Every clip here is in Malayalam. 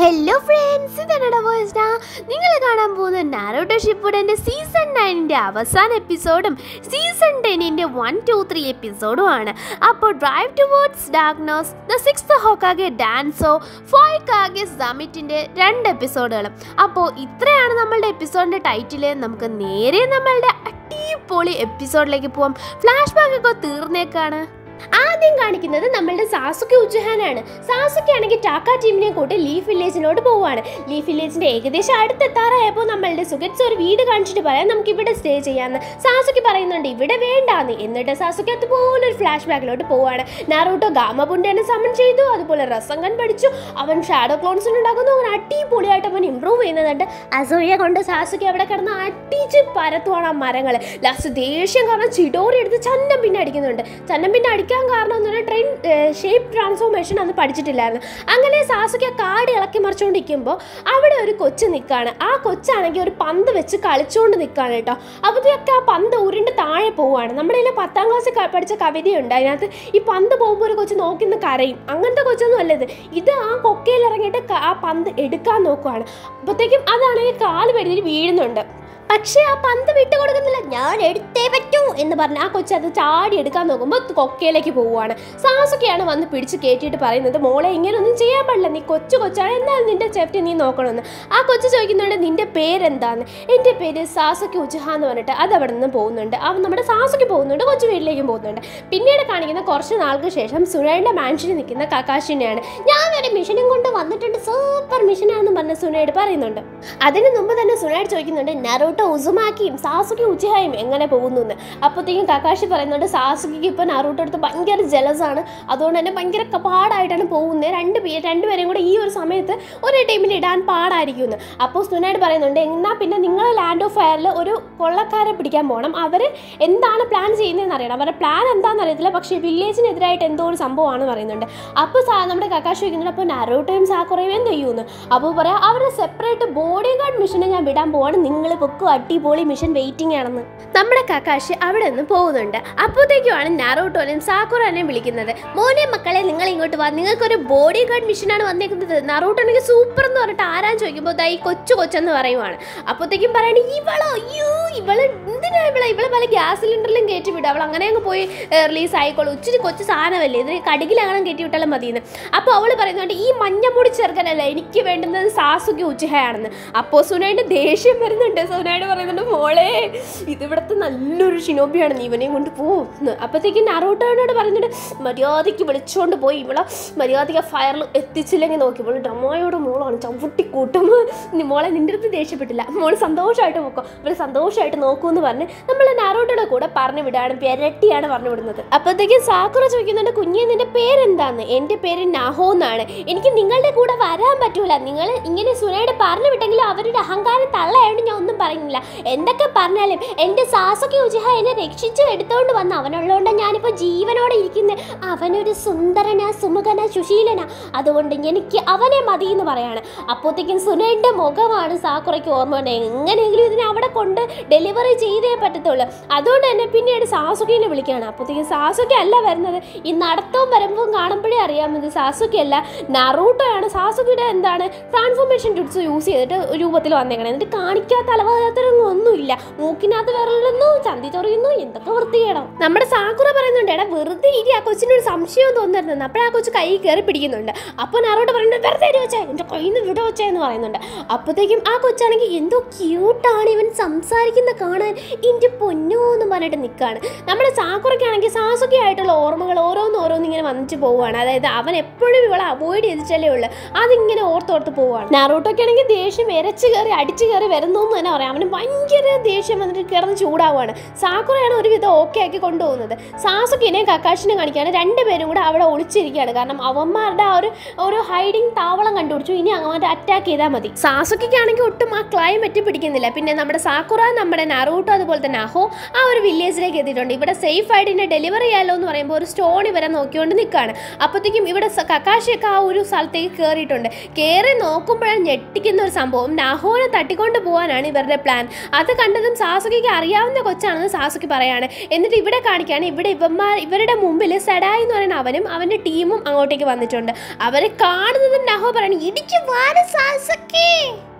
ഹലോ ഫ്രണ്ട്സ് ഇതാണ് വോയിസ് നിങ്ങൾ കാണാൻ പോകുന്ന നാരോട്ടോ ഷിപ്പുഡൻ്റെ സീസൺ നയനിൻ്റെ അവസാന എപ്പിസോഡും സീസൺ ടെന്നിൻ്റെ വൺ ടു ത്രീ എപ്പിസോഡും ആണ് അപ്പോൾ drive towards darkness the six Hokage Danzo ഫോയ്ക്കാകെ സമിറ്റിൻ്റെ രണ്ട് എപ്പിസോഡുകളും അപ്പോൾ ഇത്രയാണ് നമ്മളുടെ എപ്പിസോഡിൻ്റെ ടൈറ്റിൽ നമുക്ക് നേരെ നമ്മളുടെ അടിപൊളി എപ്പിസോഡിലേക്ക് പോവാം ഫ്ലാഷ് ബാക്ക് ഒക്കെ തീർന്നേക്കാണ് ആദ്യം കാണിക്കുന്നത് നമ്മളുടെ സാസുക്കി ഉച്ചഹാനാണ് സാസുക്കി ആണെങ്കിൽ ടാക്ക ടീമിനെ കൂട്ടി ലീഫ് വില്ലേജിലോട്ട് പോവാണ് ലീഫ് വില്ലേജിന്റെ ഏകദേശം അടുത്തെത്താറായപ്പോൾ നമ്മളുടെ സുഗറ്റ്സ് ഒരു വീട് കാണിച്ചിട്ട് പറയാം നമുക്ക് ഇവിടെ സ്റ്റേ ചെയ്യാന്ന് സാസുക്കി പറയുന്നുണ്ട് ഇവിടെ വേണ്ടാന്ന് എന്നിട്ട് സാസുക്കി അതുപോലെ ഒരു ഫ്ലാഷ് ബാക്കിലോട്ട് പോവാണ് നാറൂട്ടോ ഗാമബുണ്ടനെ സമൺ ചെയ്തു അതുപോലെ റസങ്കൻ പഠിച്ചു അവൻ ഷാഡോ ക്ലോൺസിന് ഉണ്ടാക്കുന്നു അവൻ അടിപൊളിയായിട്ട് അവൻ ഇമ്പ്രൂവ് ചെയ്യുന്നുണ്ട് അസൂയ കൊണ്ട് സാസുക്കി അവിടെ കിടന്ന് അടിച്ച് പരത്തുവാണ് ആ മരങ്ങൾ ലാസ്റ്റ് ദേഷ്യം കാരണം ചിഡോറി എടുത്ത് ചന്നം പിന്നെ അടിക്കുന്നുണ്ട് ചന്നം പിന്നെ അടിക്കാൻ കാരണം എന്ന് പറഞ്ഞാൽ ട്രെയിൻ ഷേപ്പ് ട്രാൻസ്ഫോർമേഷൻ അന്ന് പഠിച്ചിട്ടില്ലായിരുന്നു അങ്ങനെ സാസുക്കി ആ കാട് ഇളക്കി മറിച്ചുകൊണ്ടിരിക്കുമ്പോൾ അവിടെ ഒരു കൊച്ച് നിൽക്കുകയാണ് ആ കൊച്ചാണെങ്കിൽ ഒരു പന്ത് വെച്ച് കളിച്ചുകൊണ്ട് നിൽക്കുകയാണ് കേട്ടോ അപ്പോഴത്തേക്ക് ആ പന്ത് ഉരുണ്ട് താഴെ പോവുകയാണ് നമ്മുടെ കയ്യിൽ പത്താം ക്ലാസ്സിൽ ക- പഠിച്ച കവിതയുണ്ട് അതിനകത്ത് ഈ പന്ത് പോകുമ്പോൾ ഒരു കൊച്ച് നോക്കി നിന്ന് കരയും അങ്ങനത്തെ കൊച്ചൊന്നും അല്ല ഇത് ഇത് ആ കൊക്കയിൽ ഇറങ്ങിയിട്ട് ക- ആ പന്ത് എടുക്കാൻ നോക്കുവാണ് അപ്പോഴത്തേക്കും അതാണെങ്കിൽ കാല് വെടിയിൽ വീഴുന്നുണ്ട് പക്ഷേ ആ പന്ത് വിട്ടു കൊടുക്കുന്നില്ല ഞാൻ എടുത്തേ പറ്റൂ എന്ന് പറഞ്ഞ് ആ കൊച്ചു അത് ചാടി എടുക്കാൻ നോക്കുമ്പോൾ കൊക്കയിലേക്ക് പോവുകയാണ് സാസുക്കെയാണ് വന്ന് പിടിച്ച് കയറ്റിയിട്ട് പറയുന്നത് മോളെ ഇങ്ങനെയൊന്നും ചെയ്യാൻ പാടില്ല നീ കൊച്ചു കൊച്ചാണ് എന്നാൽ നിന്റെ സേഫ്റ്റി നീ നോക്കണമെന്ന് ആ കൊച്ചു ചോദിക്കുന്നുണ്ട് നിന്റെ പേരെന്താന്ന് എൻ്റെ പേര് സാസുക്കി ഉച്ചഹ എന്ന് പറഞ്ഞിട്ട് അത് അവിടെ നിന്ന് പോകുന്നുണ്ട് അവൻ നമ്മുടെ സാസുക്കി പോകുന്നുണ്ട് കൊച്ചു വീട്ടിലേക്കും പോകുന്നുണ്ട് പിന്നീട് കാണിക്കുന്ന കുറച്ച് നാൾക്ക് ശേഷം സുനയുടെ മാൻഷനിൽ നിൽക്കുന്ന കക്കാശിനെയാണ് ഞാൻ ഒരു മിഷനും കൊണ്ട് വന്നിട്ടുണ്ട് സൂപ്പർ മിഷനാണെന്ന് പറഞ്ഞ് സുനയോട് പറയുന്നുണ്ട് അതിന് മുമ്പ് തന്നെ സുനയോട് ചോദിക്കുന്നുണ്ട് നറൂട്ടോ ഉസുമാക്കിയും സാസുക്കി ഉച്ചഹായും എങ്ങനെ പോകുന്നു എന്ന് അപ്പോഴത്തേക്കും കക്കാശി പറയുന്നുണ്ട് സാസുക്കിക്ക് ഇപ്പോൾ നറൂട്ടോ അടുത്ത് ഭയങ്കര ജലസാണ് അതുകൊണ്ട് തന്നെ ഭയങ്കര ക- പാടായിട്ടാണ് പോകുന്നത് രണ്ട് പേ- രണ്ടുപേരെയും കൂടെ ഈ ഒരു സമയത്ത് ഒരേ ടീമിൽ ഇടാൻ പാടായിരിക്കും എന്ന് അപ്പോൾ സുനയോട് പറയുന്നുണ്ട് എന്നാൽ പിന്നെ നിങ്ങൾ ലാൻഡ് ഓഫ് ഫയറിൽ ഒരു കൊള്ളക്കാരെ പിടിക്കാൻ പോകണം അവർ എന്താണ് പ്ലാൻ ചെയ്യുന്നതെന്ന് അറിയണം അവരുടെ പ്ലാൻ എന്താണെന്ന് അറിയത്തില്ല പക്ഷേ വില്ലേജിനെതിരായിട്ട് എന്തോ ഒരു സംഭവമാണ് പറയുന്നുണ്ട് അപ്പോൾ സാ നമ്മുടെ കക്കാശി ചോദിക്കുന്നുണ്ട് അപ്പോൾ നറൂട്ടോയും സാക്കുറയും എന്ത് ചെയ്യുമെന്ന് അപ്പോൾ പറയാം അവരുടെ സെപ്പറേറ്റ് ബോഡി ഗാർഡ് മിഷനെ ഞാൻ വിടാൻ പോവാണ് നിങ്ങൾ പൊക്കും അടിപൊളി മിഷൻ വെയിറ്റിംഗ് ആണെന്ന് നമ്മുടെ കക്കാശി അവിടെ നിന്ന് പോകുന്നുണ്ട് അപ്പോഴത്തേക്കുമാണ് നാറൂട്ടോനെയും സാക്കുറാനെയും വിളിക്കുന്നത് മോനെ മക്കളെ നിങ്ങൾ ഇങ്ങോട്ട് വാ നിങ്ങൾക്കൊരു ബോഡി ഗാർഡ് മിഷനാണ് വന്നേക്കുന്നത് നാറൂട്ടോനെങ്കിൽ സൂപ്പർ എന്ന് പറഞ്ഞിട്ട് ആരാൻ ചോദിക്കുമ്പോൾ ദാ ഈ കൊച്ചു കൊച്ചെന്ന് പറയുവാണ് അപ്പോഴത്തേക്കും പറയണേ ഇവളോ അയ്യോ ഇവള് എന്തിനാ ഇവളെ ഇവളെ പല ഗ്യാസ് സിലിണ്ടറിലും കയറ്റി വിടും അവൾ അങ്ങനെ അങ്ങ് പോയി റിലീസ് ആയിക്കോളും ഇച്ചിരി കൊച്ചു സാധനമല്ലേ ഇതിന് കടുകിലങ്ങനെ കയറ്റി വിട്ടാലും മതിയെന്ന് അപ്പോൾ അവൾ പറയുന്നുണ്ട് ഈ മഞ്ഞമുടി ചെറുക്കനല്ല എനിക്ക് വേണ്ടുന്നത് സാസുക്കി ഉച്ചഹയാണെന്ന് അപ്പോൾ സുനയുടെ ദേഷ്യം വരുന്നുണ്ട് സുനയുടെ പറയുന്നുണ്ട് മോളെ ഇതിവിടുത്തെ നല്ലൊരു ഷിനോബിയാണ് നീ ഇവനെയും കൊണ്ട് പോകുന്നു അപ്പോഴത്തേക്കും നറോട്ടോനോട് പറയുന്നുണ്ട് മര്യാദയ്ക്ക് വിളിച്ചുകൊണ്ട് പോയി ഇവളെ മര്യാദയ്ക്ക് ഫയറിൽ എത്തിച്ചില്ലെങ്കിൽ നോക്കി ഇവള് ഡമ്മയോട് മോളാണ് ചവിട്ടി കൂട്ടും നീ മോളെ നിൻ്റെ അടുത്ത് ദേഷ്യപ്പെട്ടില്ല മോൾ സന്തോഷമായിട്ട് നോക്കും ഇവർ സന്തോഷമായിട്ട് നോക്കൂ എന്ന് പറഞ്ഞ് നമ്മൾ നാരോട്ടോടെ കൂടെ പറഞ്ഞു വിടാണ് പെരട്ടിയാണ് പറഞ്ഞു വിടുന്നത് അപ്പോഴത്തേക്കും സാക്കുറ ചോദിക്കുന്നുണ്ട് കുഞ്ഞെ നിന്റെ പേരെന്താന്ന് എൻ്റെ പേര് നഹോ എന്നാണ് എനിക്ക് നിങ്ങളുടെ കൂടെ വരാൻ പറ്റൂല നിങ്ങൾ ഇങ്ങനെ സുനയുടെ പറഞ്ഞു വിട്ടെങ്കിലും അവരുടെ അഹങ്കാരം തള്ളയായോണ്ട് ഞാൻ ഒന്നും പറയുന്നില്ല എന്തൊക്കെ പറഞ്ഞാലും എൻ്റെ സാസൊക്കെ ഉജിഹ എന്നെ രക്ഷിച്ച് എടുത്തോണ്ട് വന്ന അവനുള്ളതുകൊണ്ട് ഞാനിപ്പോൾ ജീവനോടെ ഇരിക്കുന്നത് അവനൊരു സുന്ദരനാ സുമുഖനാ സുശീലനാ അതുകൊണ്ട് എനിക്ക് അവനെ മതി എന്ന് പറയാണ് അപ്പോഴത്തേക്കും സുനയുടെ മുഖമാണ് സാക്കുറയ്ക്ക് ഓർമ്മ വന്നത് എങ്ങനെയെങ്കിലും ഇതിനെ അവിടെ കൊണ്ട് ഡെലിവറി ചെയ്തേ പറ്റത്തുള്ളൂ അതുകൊണ്ട് തന്നെ പിന്നീട് സാസുക്കിനെ വിളിക്കുകയാണ് അപ്പോഴത്തേക്കും സാസുക്കി അല്ല വരുന്നത് ഈ നടത്തവും വരുമ്പോൾ കാണുമ്പോഴേ അറിയാം ഇത് സാസുക്കി അല്ല നറൂട്ടോയാണ് സാസുക്കിയുടെ എന്താണ് ട്രാൻസ്ഫോർമേഷൻ ടുട്സ് യൂസ് ചെയ്തിട്ട് രൂപത്തിൽ വന്നേക്കണം എന്നിട്ട് കാണിക്കാത്ത അലവാദത്തിലൊന്നും ഒന്നുമില്ല മൂക്കിനകത്ത് വിരലുന്നു ചന്തി ചൊറിയുന്നു എന്തൊക്കെ വൃത്തികേടാം നമ്മുടെ സാക്കുറ പറയുന്നുണ്ട് എടാ വെറുതെ ഇരി ആ കൊച്ചിനൊരു സംശയം തോന്നരുതെന്ന് അപ്പോഴാ കൊച്ചു കൈ കയറി പിടിക്കുന്നുണ്ട് അപ്പോൾ നറോട്ട് പറയുന്നുണ്ട് വെറുതെ ഇരി വെച്ചേ എൻ്റെ കയ്യിൽ നിന്ന് വിട വെച്ചേ എന്ന് പറയുന്നുണ്ട് അപ്പോഴത്തേക്കും ആ കൊച്ചാണെങ്കിൽ എന്തോ ക്യൂട്ടാണ് ഇവൻ സംസാരിക്കുന്ന കാണാൻ എൻ്റെ പൊന്നോ എന്ന് പറഞ്ഞിട്ട് നിൽക്കുകയാണ് നമ്മുടെ സാക്കുറയ്ക്കാണെങ്കിൽ സാസുക്കി ആയിട്ടുള്ള ഓർമ്മകൾ ഓരോന്ന് ഓരോന്ന് ഇങ്ങനെ വന്നിട്ട് പോവുകയാണ് അതായത് അവൻ എപ്പോഴും ഇവളെ അവോയ്ഡ് ചെയ്തിട്ടല്ലേ ഉള്ളു അതിങ്ങനെ ഓർത്തോർത്ത് പോവുകയാണ് നാറൂട്ടൊക്കെ ആണെങ്കിൽ ദേഷ്യം എരച്ച് കയറി അടിച്ചു കയറി വരുന്നു എന്ന് തന്നെ പറയാം അവന് ഭയങ്കര ദേഷ്യം വന്നിട്ട് കിടന്ന് ചൂടാവുകയാണ് സാക്കുറയാണ് ഒരുവിധം ഓക്കെ ആക്കി കൊണ്ടുപോകുന്നത് സാസുക്കിനെ കക്കാഷിനെ കാണിക്കുകയാണ് രണ്ടുപേരും കൂടെ അവിടെ ഒളിച്ചിരിക്കുകയാണ് കാരണം അവന്മാരുടെ ആ ഒരു ഒരു ഹൈഡിങ് താവളം കണ്ടുപിടിച്ചു ഇനി അങ്ങോട്ട് അറ്റാക്ക് ചെയ്താൽ മതി സാസുക്കിക്കാണെങ്കിൽ ഒട്ടും ആ ക്ലൈമറ്റ് പിടിക്കുന്നില്ല പിന്നെ നമ്മുടെ സാക്കുറ നമ്മുടെ നറൂട്ടോ അതുപോലെ തന്നെ അഹോ ആ ഒരു വില്ലേജിലേക്ക് എത്തിയിട്ടുണ്ട് ഇവിടെ സേഫ് ആയിട്ട് ഇതിനെ ഡെലിവറി ചെയ്യാലോ എന്ന് പറയുമ്പോൾ ഒരു സ്റ്റോൺ ഇവരെ നോക്കിക്കൊണ്ട് നിൽക്കുകയാണ് അപ്പോഴത്തേക്കും ഇവിടെ സ- കക്കാഷിയൊക്കെ ആ ഒരു സ്ഥലത്തേക്ക് കയറിയിട്ടുണ്ട് കയറി നോക്കുമ്പോഴാണ് ഞെട്ടിക്കുന്ന ഒരു സംഭവം നാഹോനെ തട്ടിക്കൊണ്ട് പോകാനാണ് ഇവരുടെ പ്ലാൻ അത് കണ്ടതും സാസുക്കിക്ക് അറിയാവുന്ന കൊച്ചാണെന്ന് സാസുക്കി പറയാണ് എന്നിട്ട് ഇവിടെ കാണിക്കുകയാണ് ഇവിടെ ഇവന്മാർ ഇവരുടെ മുമ്പിൽ സെഡായി എന്ന് പറയുന്ന അവനും അവൻ്റെ ടീമും അങ്ങോട്ടേക്ക് വന്നിട്ടുണ്ട് അവരെ കാണുന്നതും നഹോ പറയണം ഇടിക്ക് വാ ആര് സാസക്കി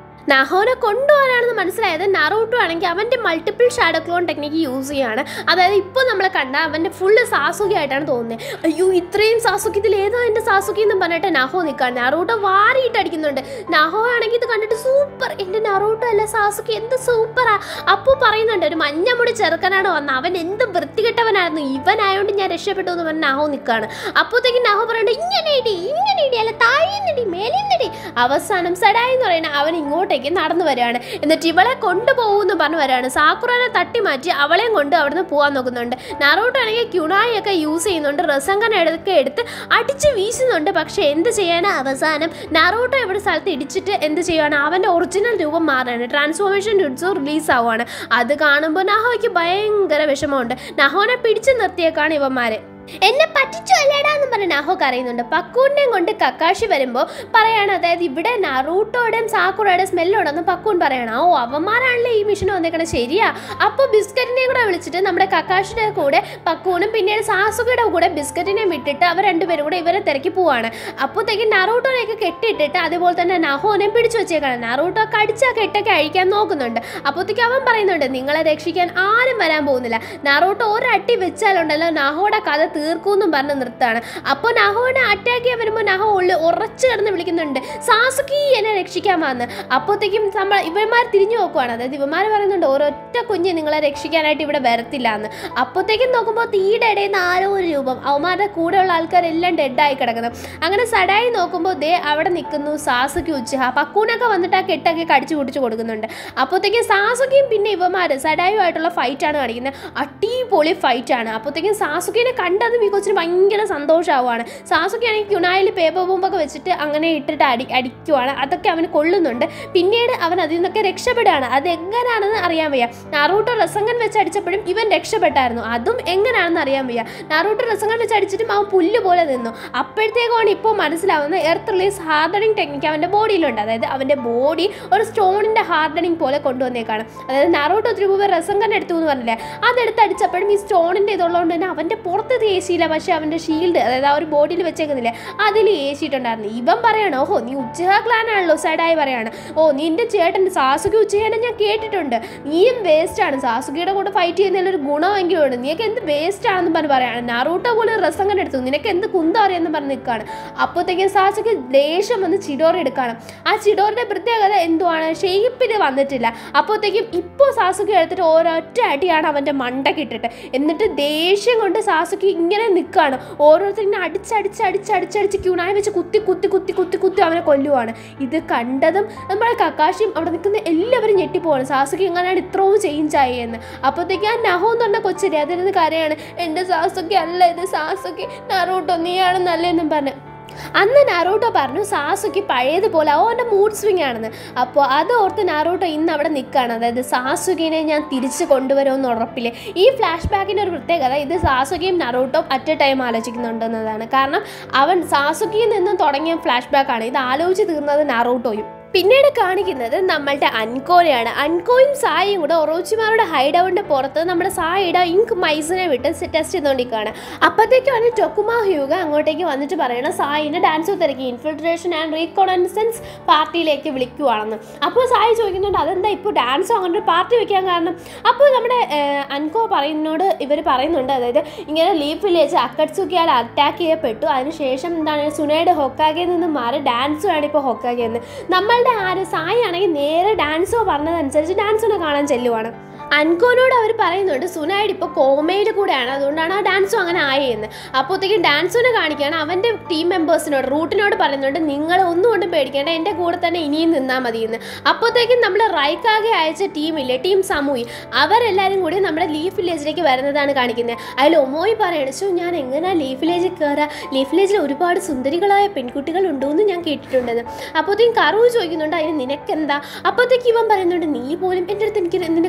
നഹോനെ കൊണ്ടുപോകാനാണെന്ന് മനസ്സിലായത് നറൂട്ടോ ആണെങ്കിൽ അവൻ്റെ multiple shadow clone technique use ചെയ്യാണ് അതായത് ഇപ്പോൾ നമ്മളെ കണ്ട അവൻ്റെ ഫുള്ള് സാസുകി ആയിട്ടാണ് തോന്നുന്നത് അയ്യോ ഇത്രയും സാസുക്കി ഇതിൽ ഏതാ എൻ്റെ സാസുക്കി എന്ന് പറഞ്ഞിട്ട് നഹോ നിൽക്കുകയാണ് നറൂട്ടോ വാരിയിട്ട് അടിക്കുന്നുണ്ട് നഹോ ആണെങ്കിൽ ഇത് കണ്ടിട്ട് സൂപ്പർ എൻ്റെ നറൂട്ടോ അല്ല സാസുക്കി എന്ത് സൂപ്പറാ അപ്പോൾ പറയുന്നുണ്ട് ഒരു മഞ്ഞമുടി ചെറുക്കനാണ് വന്നത് അവൻ എന്ത് വൃത്തികെട്ടവനായിരുന്നു ഇവനായോണ്ട് ഞാൻ രക്ഷപ്പെട്ടു എന്ന് പറഞ്ഞ് നഹോ നിൽക്കുകയാണ് അപ്പോഴത്തേക്കും നഹോ പറയണ്ട ഇങ്ങനെ ഇടി ഇങ്ങനെ ഇടി അല്ല താഴേന്നിടി മേലിന്നിടി അവസാനം സഡായി എന്ന് പറയുന്ന അവൻ ഇങ്ങോട്ടേക്ക് നടന്നു വരികയാണ് എന്നിട്ട് ഇവളെ കൊണ്ടുപോകുമെന്ന് പറഞ്ഞു വരികയാണ് സാക്കുറനെ തട്ടി മാറ്റി അവളെയും കൊണ്ട് അവിടുന്ന് പോകാൻ നോക്കുന്നുണ്ട് നറൂട്ടോ ആണെങ്കിൽ ക്യുണായി ഒക്കെ യൂസ് ചെയ്യുന്നുണ്ട് റസങ്കൻ എടുക്കെ എടുത്ത് അടിച്ച് വീശുന്നുണ്ട് പക്ഷെ എന്ത് ചെയ്യാനാ അവസാനം നറൂട്ടോ ഇവിടെ സ്ഥലത്ത് ഇടിച്ചിട്ട് എന്ത് ചെയ്യുകയാണ് അവൻ്റെ ഒറിജിനൽ രൂപം മാറുകയാണ് ട്രാൻസ്ഫോർമേഷൻ ഡുഡ്സോ റിലീസ് ആവുകയാണ് അത് കാണുമ്പോൾ നഹോയ്ക്ക് ഭയങ്കര വിഷമമുണ്ട് നഹോനെ പിടിച്ചു നിർത്തിയേക്കാണ് ഇവന്മാര് എന്നെ പറ്റിച്ചു അല്ലേടാ എന്ന് പറഞ്ഞ് നാഹോ കരയുന്നുണ്ട് പക്കൂണിനെയും കൊണ്ട് കക്കാഷി വരുമ്പോൾ പറയാണ് അതായത് ഇവിടെ നറൂട്ടോയുടെയും സാക്കുറയുടെ സ്മെല്ലുണ്ടെന്ന് പക്കൂൺ പറയണം ഓ അവന്മാരാണല്ലേ ഈ മിഷൻ വന്നേക്കണത് ശരിയാ അപ്പോൾ ബിസ്ക്കറ്റിനെയും കൂടെ വിളിച്ചിട്ട് നമ്മുടെ കക്കാഷിയുടെ കൂടെ പക്കൂണും പിന്നീട് സാസുകയുടെ കൂടെ ബിസ്ക്കറ്റിനെയും വിട്ടിട്ട് അവർ രണ്ടുപേരും കൂടെ ഇവരെ തിരക്കി പോവാണ് അപ്പോഴത്തേക്ക് നറൂട്ടോനെയൊക്കെ കെട്ടിയിട്ടിട്ട് അതുപോലെ തന്നെ നഹോനെയും പിടിച്ചു വെച്ചേക്കാണ് നറൂട്ടോ കടിച്ച കെട്ടൊക്കെ അഴിക്കാൻ നോക്കുന്നുണ്ട് അപ്പോഴത്തേക്ക് അവൻ പറയുന്നുണ്ട് നിങ്ങളെ രക്ഷിക്കാൻ ആരും വരാൻ പോകുന്നില്ല നറൂട്ടോ ഒരട്ടി വെച്ചാലുണ്ടല്ലോ നഹോയുടെ കഥ തീർക്കൂന്നും പറഞ്ഞ് നിർത്താണ് അപ്പോൾ നഹോനെ അറ്റാക്ക് ചെയ്യാൻ വരുമ്പോൾ നഹോ ഉള്ളി ഉറച്ചു കിടന്ന് വിളിക്കുന്നുണ്ട് സാസുക്കി എന്നെ രക്ഷിക്കാൻ വന്ന് അപ്പോഴത്തേക്കും നമ്മൾ ഇവന്മാർ തിരിഞ്ഞു നോക്കുവാണ് അതായത് ഇവന്മാർ പറയുന്നുണ്ട് ഒരൊറ്റ കുഞ്ഞ് നിങ്ങളെ രക്ഷിക്കാനായിട്ട് ഇവിടെ വരത്തില്ല എന്ന് അപ്പോഴത്തേക്കും നോക്കുമ്പോൾ തീയുടെ ഇടയിൽ നിന്ന് ആരോ ഒരു രൂപം അവന്മാരുടെ കൂടെയുള്ള ആൾക്കാരെല്ലാം ഡെഡായി കിടക്കുന്നു അങ്ങനെ സഡായി നോക്കുമ്പോൾ ദേ അവിടെ നിൽക്കുന്നു സാസുക്കി ഉച്ച പക്കൂനൊക്കെ വന്നിട്ട് ആ കെട്ടൊക്കെ കടിച്ചു പൊടിച്ചു കൊടുക്കുന്നുണ്ട് അപ്പോഴത്തേക്കും സാസുക്കിയും പിന്നെ ഇവന്മാർ സഡായുമായിട്ടുള്ള ഫൈറ്റാണ് കാണിക്കുന്നത് അടിപൊളി ഫൈറ്റാണ് അപ്പോഴത്തേക്കും സാസുക്കിനെ കണ്ടത് ഈ കൊച്ചിന് ഭയങ്കര സന്തോഷമാവുകയാണ് സാസുക്കി ആണെങ്കിൽ ക്യുണായിൽ പേപ്പർ ബോംബൊക്കെ വെച്ചിട്ട് അങ്ങനെ ഇട്ടിട്ട് അടി അടിക്കുവാണ് അതൊക്കെ അവന് കൊള്ളുന്നുണ്ട് പിന്നീട് അവൻ അതിൽ നിന്നൊക്കെ രക്ഷപ്പെടുകയാണ് അത് എങ്ങനെയാണെന്ന് അറിയാൻ വയ്യ നാറൂട്ടോ റസങ്കൻ വെച്ച് അടിച്ചപ്പോഴും ഇവൻ രക്ഷപ്പെട്ടായിരുന്നു അതും എങ്ങനെയാണെന്ന് അറിയാൻ വയ്യ നാറൂട്ടോ റസങ്കൻ വെച്ച് അടിച്ചിട്ടും അവൻ പുല്ല് പോലെ നിന്നു അപ്പോഴത്തേക്കാണ് ഇപ്പോൾ മനസ്സിലാവുന്നത് എർത്ത് റിലീസ് ഹാർഡനിങ് ടെക്നിക്ക് അവൻ്റെ ബോഡിയിലുണ്ട് അതായത് അവൻ്റെ ബോഡി ഒരു സ്റ്റോണിൻ്റെ ഹാർഡനിങ് പോലെ കൊണ്ടുവന്നേക്കാണ് അതായത് നാറൂട്ടോ ഒത്തിരി മുമ്പ് റസങ്കൻ എടുത്തു എന്ന് പറഞ്ഞില്ലേ അതെടുത്ത് അടിച്ചപ്പോഴും ഈ സ്റ്റോണിൻ്റെ ഇതുള്ളതുകൊണ്ട് തന്നെ അവൻ്റെ പുറത്ത് ഏശിയില്ല പക്ഷേ അവൻ്റെ ഷീൽഡ് അതായത് ആ ഒരു ബോഡിയിൽ വെച്ചേക്കുന്നില്ലേ അതിൽ ഏശിയിട്ടുണ്ടായിരുന്നു ഇവൻ പറയണം ഓഹോ നീ ഉച്ചഹ ക്ലാനാണല്ലോ സൈഡായി പറയാണ് ഓ നിന്റെ ചേട്ടൻ സാസുകി ഉച്ചഹനെ ഞാൻ കേട്ടിട്ടുണ്ട് നീയും വേസ്റ്റ് ആണ് സാസുകിയുടെ കൂടെ ഫൈറ്റ് ചെയ്യുന്നതിൽ ഒരു ഗുണമെങ്കിലും ഉണ്ട് നീയൊക്കെ എന്ത് വേസ്റ്റ് ആണെന്ന് പറഞ്ഞ് പറയാണ് നറൂട്ടോ പോലെ റസങ്ങൻ എടുത്തു നിനക്ക് എന്ത് കുന്തം അറിയാമെന്ന് പറഞ്ഞ് നിൽക്കുകയാണ് അപ്പോഴത്തേക്കും സാസുക്കി ദേഷ്യം വന്ന് ചിഡോറി എടുക്കുകയാണ് ആ ചിഡോറിന്റെ പ്രത്യേകത എന്തുവാണ് ഷേപ്പിൽ വന്നിട്ടില്ല അപ്പോഴത്തേക്കും ഇപ്പോൾ സാസുക്കി എടുത്തിട്ട് ഒരൊറ്റ അടിയാണ് അവൻ്റെ മണ്ടക്കിട്ടിട്ട് എന്നിട്ട് ദേഷ്യം കൊണ്ട് സാസുക്കി ഇങ്ങനെ നിൽക്കുകയാണ് ഓരോരുത്തരിങ്ങനെ അടിച്ചടിച്ച് അടിച്ചടിച്ചടിച്ച് ക്യൂണായി വെച്ച് കുത്തി കുത്തി കുത്തി കുത്തി കുത്തി അവനെ കൊല്ലുവാണ് ഇത് കണ്ടതും നമ്മളെ കക്കാശിയും അവിടെ നിൽക്കുന്ന എല്ലാവരും ഞെട്ടിപ്പോവാണ് സാസുക്കി എങ്ങനെയാണ് ഇത്രയും ചേഞ്ച് ആയി എന്ന് അപ്പോഴത്തേക്ക് ആ നഹോ എന്ന് പറഞ്ഞ കൊച്ചരി അതിരുന്ന് കരയാണ് എൻ്റെ സാസുക്കി അല്ല ഇത് സാസുക്കി നറൂട്ടോ നീയാണ് നല്ലതെന്നും പറഞ്ഞ് അന്ന് നാറൂട്ടോ പറഞ്ഞു സാസുക്ക് പഴയതുപോലെ അവൻ്റെ മൂഡ് സ്വിങ് ആണെന്ന് അപ്പോൾ അത് ഓർത്ത് നാറൂട്ടോ ഇന്ന് അവിടെ നിൽക്കുകയാണ് അതായത് സാസുകിനെ ഞാൻ തിരിച്ച് കൊണ്ടുവരുമെന്ന് ഉറപ്പില്ല ഈ ഫ്ലാഷ് ബാക്കിൻ്റെ ഒരു പ്രത്യേകത ഇത് സാസുകിയും നറൂട്ടോ അറ്റ് എ ടൈം ആലോചിക്കുന്നുണ്ടെന്നതാണ് കാരണം അവൻ സാസുകിയിൽ നിന്നും തുടങ്ങിയ ഫ്ലാഷ് ബാക്കാണ് ഇത് ആലോചിച്ച് തീർന്നത് നാറൂട്ടോയും പിന്നീട് കാണിക്കുന്നത് നമ്മളുടെ അൻകോനെയാണ് അൻകോയും സായിയും കൂടെ ഒറോച്ചിമാരുടെ ഹൈഡൗണിന്റെ പുറത്ത് നമ്മുടെ സായിയുടെ ഇങ്ക് മൈസിനെ വിട്ട് ടെസ്റ്റ് ചെയ്തുകൊണ്ടിരിക്കുകയാണ് അപ്പോഴത്തേക്കാണ് ടൊക്കുമാ ഹ്യൂഗ അങ്ങോട്ടേക്ക് വന്നിട്ട് പറയണം സായിനെ ഡാൻസ് തിരക്കി ഇൻഫിൽട്രേഷൻ ആൻഡ് റീകോണൻസൻസ് പാർട്ടിയിലേക്ക് വിളിക്കുവാണെന്ന് അപ്പോൾ സായി ചോദിക്കുന്നുണ്ട് അതെന്താ ഇപ്പോൾ ഡാൻസോ അങ്ങനെ ഒരു പാർട്ടി വെക്കാൻ കാരണം അപ്പോൾ നമ്മുടെ ഏഹ്, അൻകോ പറയുന്നോട് ഇവർ പറയുന്നുണ്ട് അതായത് ഇങ്ങനെ ലീഫ് വില്ലേജ് അക്കട്സുക്കിയാൽ അറ്റാക്ക് ചെയ്യപ്പെട്ടു അതിനുശേഷം എന്താണ് സുനയുടെ ഹൊക്കാഗയിൽ നിന്ന് മാറി ഡാൻസുമാണ് ഇപ്പോൾ ഹൊക്കാഗെ എന്ന് നമ്മളുടെ ആര് സായി ആണെങ്കിൽ നേരെ ഡാൻസോ പറഞ്ഞതനുസരിച്ച് ഡാൻസിനെ കാണാൻ ചെല്ലുവാണ് അൻകോനോട് അവർ പറയുന്നുണ്ട് സുനായിട്ട് ഇപ്പോൾ കോമയിൽ കൂടെയാണ് അതുകൊണ്ടാണ് ആ ഡാൻസും അങ്ങനെ ആയെന്ന് അപ്പോഴത്തേക്കും ഡാൻസിനെ കാണിക്കുകയാണ് അവൻ്റെ ടീം മെമ്പേഴ്സിനോട് റൂട്ടിനോട് പറയുന്നുണ്ട് നിങ്ങൾ ഒന്നും കൊണ്ടും പേടിക്കേണ്ട എൻ്റെ കൂടെ തന്നെ ഇനിയും നിന്നാൽ മതി എന്ന് അപ്പോഴത്തേക്കും നമ്മൾ റൈക്കാകെ അയച്ച ടീമില്ലേ ടീം സമൂഹി അവരെല്ലാവരും കൂടി നമ്മുടെ ലീഫ് വില്ലേജിലേക്ക് വരുന്നതാണ് കാണിക്കുന്നത് അതിൽ ഒമോയി പറയണ ശോ ഞാൻ എങ്ങനെയാ ലീഫ് വില്ലേജിൽ കയറുക ലീഫ് വില്ലേജിൽ ഒരുപാട് സുന്ദരികളായ പെൺകുട്ടികൾ ഉണ്ടോയെന്ന് ഞാൻ കേട്ടിട്ടുണ്ടെന്ന് അപ്പോഴത്തേക്കും കറു ചോദിക്കുന്നുണ്ട് അതിന് നിനക്കെന്താ അപ്പോഴത്തേക്ക് ഇവൻ പറയുന്നുണ്ട് നീ പോലും എൻ്റെ അടുത്ത് എനിക്ക് നിനക്കൊരു ക്രഷ്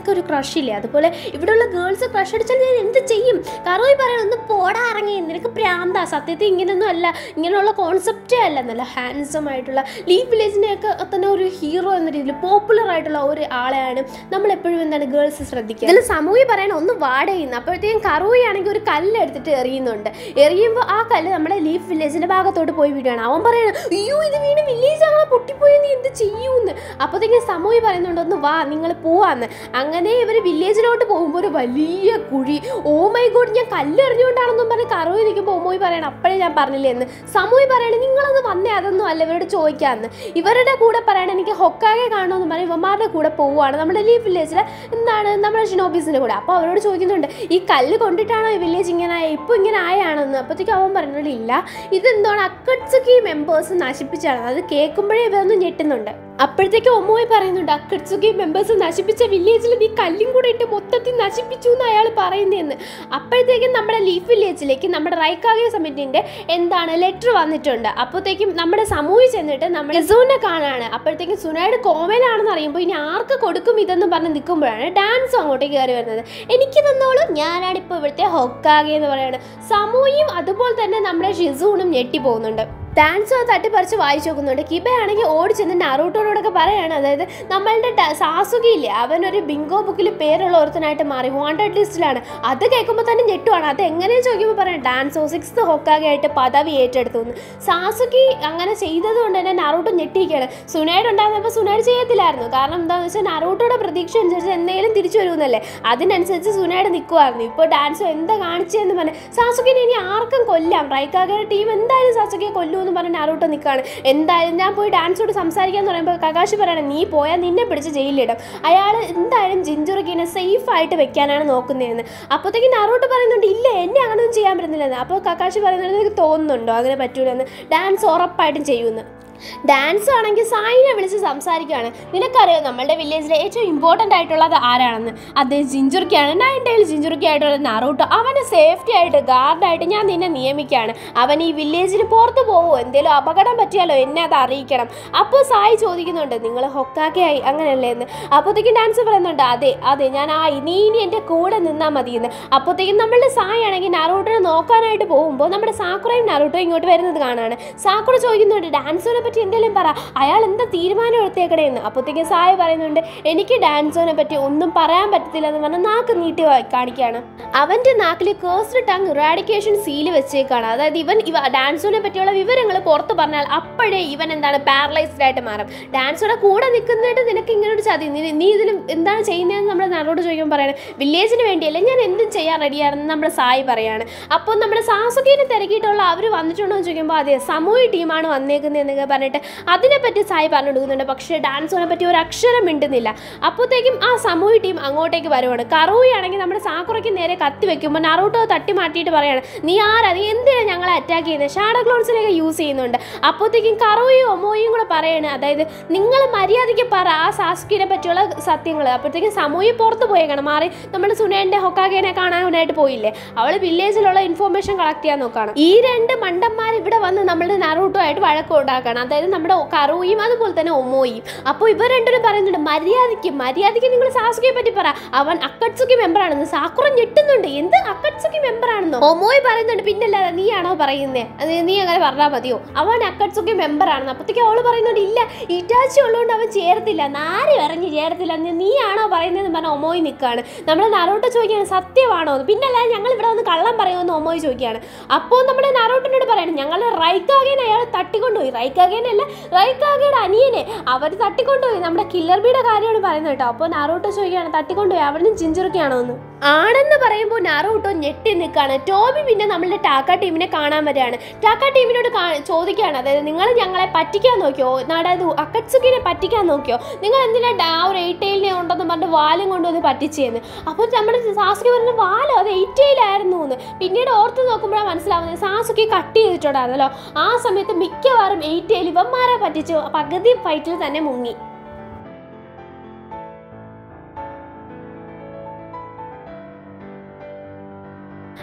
ക്രഷ് ഇല്ലേ അതുപോലെ ഇവിടെയുള്ള ഗേൾസ് ക്രഷ് അടിച്ചാൽ ഞാൻ എന്ത് ചെയ്യും കറോയി പറയണം ഒന്ന് പോടാ ഇറങ്ങി നിനക്ക് പ്രാന്താ സത്യത്തിൽ ഇങ്ങനെയൊന്നും അല്ല ഇങ്ങനെയുള്ള കോൺസെപ്റ്റേ അല്ല നല്ല ഹാൻസം ആയിട്ടുള്ള ലീവ് വില്ലേജിനെയൊക്കെ തന്നെ ഒരു ഹീറോ എന്ന രീതിയിൽ പോപ്പുലർ ആയിട്ടുള്ള ഒരു ആളെയാണ് നമ്മൾ എപ്പോഴും എന്താണ് ഗേൾസ് ശ്രദ്ധിക്കുക ഇതിൽ സമൂഹി പറയണം ഒന്ന് വാടകയുന്നു അപ്പോഴത്തേക്കും കറോയി ആണെങ്കിൽ ഒരു കല്ല് എടുത്തിട്ട് എറിയുന്നുണ്ട് എറിയുമ്പോൾ ആ കല്ല് നമ്മുടെ ലീഫ് വില്ലേജിന്റെ ഭാഗത്തോട്ട് പോയി വീഴുകയാണ് അവൻ പറയണം അയ്യോ ഇത് വീണ് വില്ലേജ് അങ്ങനെ പൊട്ടിപ്പോയി നീ എന്ത് ചെയ്യൂന്ന് അപ്പോഴത്തേക്കും സമൂഹി പറയുന്നുണ്ട് ഒന്ന് വാ നിങ്ങൾ പോവാന്ന് അങ്ങനെ ഇവർ വില്ലേജിലോട്ട് പോകുമ്പോൾ ഒരു വലിയ കുഴി ഓ മൈ ഗോഡ് ഞാൻ കല്ല് എറിഞ്ഞുകൊണ്ടാണെന്നും പറഞ്ഞ് കറോയി നിൽക്കുമ്പോൾ ഓമോയി പറയണം അപ്പോഴേ ഞാൻ പറഞ്ഞില്ലേ എന്ന് സമൂഹി പറയണേ നിങ്ങളൊന്ന് വന്നേ അതൊന്നും അല്ല ഇവരോട് ചോദിക്കാമെന്ന് ഇവരുടെ കൂടെ പറയണേ എനിക്ക് ഹൊക്കാകെ കാണുമെന്ന് പറഞ്ഞ് ഇവന്മാരുടെ കൂടെ പോവുകയാണ് നമ്മുടെ ലീഫ് വില്ലേജിലെ എന്താണ് നമ്മുടെ ഷിനോബീസിൻ്റെ കൂടെ അപ്പോൾ അവരോട് ചോദിക്കുന്നുണ്ട് ഈ കല്ല് കൊണ്ടിട്ടാണോ ഈ വില്ലേജ് ഇങ്ങനെ ആയ ഇപ്പോൾ ഇങ്ങനെ ആയാണെന്ന് അപ്പോഴത്തേക്കും അവൻ പറഞ്ഞിട്ട് ഇല്ല ഇതെന്താണ് അക്കട്സുക്കി മെമ്പേഴ്സ് നശിപ്പിച്ചാണ് അത് കേൾക്കുമ്പോഴേ ഇവരൊന്ന് ഞെട്ടുന്നുണ്ട് അപ്പോഴത്തേക്കും ഒമ്മോയി പറയുന്നുണ്ട് അക്കട്സുക്കി മെമ്പേഴ്സ് നശിപ്പിച്ച വില്ലേജിൽ നീ കല്ലും കൂടെ ഇട്ട് മൊത്തത്തിൽ നശിപ്പിച്ചു എന്ന് അയാൾ പറയുന്നതെന്ന് അപ്പോഴത്തേക്കും നമ്മുടെ ലീഫ് വില്ലേജിലേക്ക് നമ്മുടെ റൈക്കാഗെ സമിറ്റിന്റെ എന്താണ് ലെറ്റർ വന്നിട്ടുണ്ട് അപ്പോഴത്തേക്കും നമ്മുടെ സമൂഹം ചെന്നിട്ട് നമ്മുടെ സുനെ കാണാണ് അപ്പോഴത്തേക്കും സുനയുടെ കോമയിലാണെന്ന് അറിയുമ്പോൾ ഇനി ആർക്ക് കൊടുക്കും ഇതെന്ന് പറഞ്ഞ് നിൽക്കുമ്പോഴാണ് ഡാൻസ് അങ്ങോട്ടേക്ക് കയറി വരുന്നത് എനിക്ക് തന്നോളും ഞാനാണ് ഇപ്പോൾ ഇവിടുത്തെ ഹൊക്കാകെ എന്ന് പറയുന്നത് സമൂഹയും അതുപോലെ തന്നെ നമ്മുടെ ഷിസൂണും ഞെട്ടി പോകുന്നുണ്ട് ഡാൻസ് തട്ടിപ്പറിച്ച് വായിച്ചു നോക്കുന്നുണ്ട് കിബയാണെങ്കിൽ ഓടി ചെന്ന് നറൂട്ടോടൊക്കെ പറയാണ് അതായത് നമ്മളുടെ ഡ- സാസുകി ഇല്ലേ അവനൊരു ബിങ്കോ ബുക്കിൽ പേരുള്ള ഒരുത്തനായിട്ട് മാറി വാണ്ടഡ് ലിസ്റ്റിലാണ് അത് കേൾക്കുമ്പോൾ തന്നെ ഞെട്ടുവാണ് അത് എങ്ങനെയും ചോദിക്കുമ്പോൾ പറയാം ഡാൻസോ സിക്സ്ത് ഹൊക്കാകെ ആയിട്ട് പദവി ഏറ്റെടുത്തു എന്ന് സാസുകി അങ്ങനെ ചെയ്തത് കൊണ്ട് തന്നെ നറൂട്ടോ ഞെട്ടിയിരിക്കുകയാണ് സുനൈഡ് ഉണ്ടായിരുന്നപ്പോൾ സുനൈഡ് ചെയ്യത്തില്ലായിരുന്നു കാരണം എന്താണെന്ന് വെച്ചാൽ നറൂട്ടോയുടെ പ്രതീക്ഷ അനുസരിച്ച് എന്തെങ്കിലും തിരിച്ചു വരുമെന്നല്ലേ അതിനനുസരിച്ച് സുനൈഡ് നിൽക്കുമായിരുന്നു ഇപ്പോൾ ഡാൻസോ എന്താ കാണിച്ചതെന്ന് പറഞ്ഞ് സാസുകിനെ ഇനി ആർക്കും കൊല്ലാം റൈക്കാഗയുടെ ടീം എന്തായാലും സാസുകിയെ കൊല്ലുമെന്ന് പറഞ്ഞ് നാറൂട്ടോ നിൽക്കുകയാണ് എന്തായാലും ഞാൻ പോയി ഡാൻസോട് സംസാരിക്കാന്ന് പറയുമ്പോൾ കകാശി പറയണം നീ പോയാൽ നിന്നെ പിടിച്ച് ജയിലിലിടും അയാൾ എന്തായാലും ജിഞ്ചുറുക്കിനെ സേഫ് ആയിട്ട് വെക്കാനാണ് നോക്കുന്നതെന്ന് അപ്പോഴത്തേക്ക് നാറൂട്ടോ പറയുന്നുണ്ട് ഇല്ല എന്നെ അങ്ങനെയൊന്നും ചെയ്യാൻ പറ്റുന്നില്ലെന്ന് അപ്പോൾ കക്കാശി പറയുന്നത് എനിക്ക് തോന്നുന്നുണ്ടോ അങ്ങനെ പറ്റൂലെന്ന് ഡാൻസ് ഉറപ്പായിട്ടും ചെയ്യുമെന്ന് ഡാൻസ് ആണെങ്കിൽ സായിനെ വിളിച്ച് സംസാരിക്കുകയാണ് നിനക്കറിയാം നമ്മളുടെ വില്ലേജിലെ ഏറ്റവും ഇമ്പോർട്ടൻ്റ് ആയിട്ടുള്ളത് ആരാണെന്ന് അത് ജിഞ്ചുർക്കിയാണ് നയൻ ടൈൽ ജിഞ്ചുർക്കി ആയിട്ടുള്ള നറൂട്ടോ അവനെ സേഫ്റ്റി ആയിട്ട് ഗാർഡായിട്ട് ഞാൻ നിന്നെ നിയമിക്കുകയാണ് അവൻ ഈ വില്ലേജിന് പുറത്ത് പോകുമോ എന്തെങ്കിലും അപകടം പറ്റിയാലോ എന്നെ അത് അറിയിക്കണം അപ്പോൾ സായി ചോദിക്കുന്നുണ്ട് നിങ്ങൾ ഹൊക്കാക്കയായി അങ്ങനെയല്ലേ എന്ന് അപ്പോഴത്തേക്കും ഡാൻസ് പറയുന്നുണ്ട് അതെ അതെ ഞാൻ ആ നീ ഇനി എൻ്റെ കൂടെ നിന്നാൽ മതി എന്ന് അപ്പോഴത്തേക്കും നമ്മളുടെ സായി ആണെങ്കിൽ നറൂട്ടിനെ നോക്കാനായിട്ട് പോകുമ്പോൾ നമ്മുടെ സാക്കുറയും നറൂട്ടോ ഇങ്ങോട്ട് വരുന്നത് കാണാണ് സാക്കുറ ചോദിക്കുന്നുണ്ട് ഡാൻസിനെ പറ്റി എന്തെങ്കിലും പറ അയാൾ എന്താ തീരുമാനം എടുത്തേക്കണേ എന്ന് അപ്പോഴത്തേക്കും സായി പറയുന്നുണ്ട് എനിക്ക് ഡാൻസോനെ പറ്റി ഒന്നും പറയാൻ പറ്റത്തില്ല എന്ന് പറഞ്ഞ് നാക്ക് നീട്ടി വാ- കാണിക്കുകയാണ് അവൻ്റെ നാക്കിൽ കേഴ്സ്ഡ് ടങ് ഇറാഡിക്കേഷൻ സീല് വെച്ചേക്കാണ് അതായത് ഇവൻ ഇവ ഡാൻസോനെ പറ്റിയുള്ള വിവരങ്ങൾ പുറത്ത് പറഞ്ഞാൽ അപ്പോഴേ ഇവൻ എന്താണ് പാരലൈസ്ഡ് ആയിട്ട് മാറും ഡാൻസോടെ കൂടെ നിൽക്കുന്നിട്ട് നിനക്ക് ഇങ്ങനെ ഒരു ചതി നീ നീ ഇതിലും എന്താണ് ചെയ്യുന്നതെന്ന് നമ്മൾ നാടോട് ചോദിക്കുമ്പോൾ പറയണം വില്ലേജിന് വേണ്ടിയല്ല ഞാൻ എന്തും ചെയ്യാൻ റെഡിയാണെന്ന് നമ്മുടെ സായി പറയാണ് അപ്പോൾ നമ്മുടെ സാസുകീനെ തിരക്കിയിട്ടുള്ള അവർ വന്നിട്ടുണ്ടോ എന്ന് ചോദിക്കുമ്പോൾ അതെ സമൂഹ ടീമാണ് വന്നേക്കുന്നത് എന്നൊക്കെ പറഞ്ഞിട്ട് അതിനെപ്പറ്റി സായി പറഞ്ഞു കൊടുക്കുന്നുണ്ട് പക്ഷേ ഡാൻസോനെ പറ്റി ഒരു അക്ഷരം മിണ്ടുന്നില്ല അപ്പോഴത്തേക്കും ആ സമൂഹ ടീം അങ്ങോട്ടേക്ക് വരുവാണ് കറൂയി ആണെങ്കിൽ നമ്മുടെ സാക്കുറയ്ക്ക് നേരെ കത്തി വെക്കുമ്പോൾ നറൂട്ടോ തട്ടി മാറ്റിയിട്ട് പറയാണ് നീ ആരാ നീ എന്തിനാണ് ഞങ്ങളെ അറ്റാക്ക് ചെയ്യുന്നത് ഷാഡോ ക്ലോൺസിനെയൊക്കെ യൂസ് ചെയ്യുന്നുണ്ട് അപ്പോഴത്തേക്കും കറോയും ഒമോയും കൂടെ പറയാണ് അതായത് നിങ്ങൾ മര്യാദയ്ക്ക് പറ ആ സാസ്കിനെ പറ്റിയുള്ള സത്യങ്ങൾ അപ്പോഴത്തേക്കും സമൂഹം പുറത്ത് പോയേക്കണം മാറി നമ്മൾ സുനേന്റെ ഹൊക്കാഗേനെ കാണാനായിട്ട് പോയില്ലേ അവൾ വില്ലേജിലുള്ള ഇൻഫോർമേഷൻ കളക്ട് ചെയ്യാൻ നോക്കണം ഈ രണ്ട് മണ്ടന്മാർ ഇവിടെ വന്ന് നമ്മളുടെ നറൂട്ടോ ആയിട്ട് വഴക്കം ഉണ്ടാക്കണം അതായത് നമ്മുടെ കറുവും അതുപോലെ തന്നെ ഒമോയും അപ്പോൾ ഇവർ രണ്ടുപേരും പറയുന്നുണ്ട് മര്യാദയ്ക്ക് മര്യാദയ്ക്ക് നിങ്ങൾ സാസുകയെ പറ്റി പറ അവൻ അക്കട്സുക്കി മെമ്പർ ആണെന്ന് സാക്കുറ ഞെട്ടുന്നുണ്ട് എന്ത് അക്കട്സുക്കി മെമ്പർ ആണെന്നോ ഒമോയ് പറയുന്നുണ്ട് പിന്നല്ലാതെ നീയാണോ പറയുന്നേ അത് നീ അങ്ങനെ പറഞ്ഞാൽ മതിയോ അവൻ അക്കട്സുക്കി മെമ്പർ ആണെന്ന് അപ്പോഴത്തേക്ക് അവള് പറയുന്നുണ്ട് ഇല്ല ഇറ്റാച്ചി ഉള്ളതുകൊണ്ട് അവൻ ചേർത്തില്ല നാരി ഇറങ്ങി ചേർത്തില്ല നീ- നീയാണോ പറയുന്നതെന്ന് പറഞ്ഞ ഒമോയ് നിൽക്കുകയാണ് നമ്മൾ നറോട്ട് ചോദിക്കുകയാണ് സത്യമാണോ എന്ന് പിന്നല്ല ഞങ്ങൾ ഇവിടെ വന്ന് കള്ളം പറയുമെന്ന് ഒമോയ് ചോദിക്കുകയാണ് അപ്പോൾ നമ്മുടെ നറോട്ടിനോട് പറയണം ഞങ്ങൾ റൈക്കാഗേനെ അയാൾ തട്ടിക്കൊണ്ടുപോയി റൈക്കാഗേനല്ല റൈക്കാഗയുടെ അനിയനെ അവർ തട്ടിക്കൊണ്ടുപോയി നമ്മുടെ കില്ലർ ബിയുടെ കാര്യമാണ് പറയുന്നത് കേട്ടോ അപ്പോൾ നാറൂട്ടോ ചോദിക്കുകയാണ് തട്ടിക്കൊണ്ടുപോയി അവനും ചിഞ്ചുറുക്കിയാണോ എന്ന് ആണെന്ന് പറയുമ്പോൾ നാറൂട്ടോ ഞെട്ടി നിൽക്കുകയാണ് ടോബി പിന്നെ നമ്മളുടെ ടാക്ക ടീമിനെ കാണാൻ വരികയാണ് ടാക്ക ടീമിനോട് കാ- ചോദിക്കുകയാണ് അതായത് നിങ്ങൾ ഞങ്ങളെ പറ്റിക്കാൻ നോക്കിയോ അതായത് അക്കട്സുക്കിനെ പറ്റിക്കാൻ നോക്കിയോ നിങ്ങൾ എന്തിനാ ഡാ ഒരു എയ്റ്റെയിലിനെ ഉണ്ടെന്ന് പറഞ്ഞിട്ട് വാലും കൊണ്ടുവന്ന് പറ്റിച്ചേന്ന് അപ്പോൾ നമ്മുടെ സാസുക്കി പറഞ്ഞ വാലോ അത് എയ്റ്റെയിലായിരുന്നു എന്ന് പിന്നീട് ഓർത്ത് നോക്കുമ്പോഴാണ് മനസ്സിലാവുന്നത് സാസുക്കി കട്ട് ചെയ്തിട്ടുണ്ടായിരുന്നല്ലോ ആ സമയത്ത് മിക്കവാറും എയ്റ്റെയിൽ ഇവന്മാരെ പറ്റിച്ചു പകുതി ഫൈറ്റിൽ തന്നെ മുങ്ങി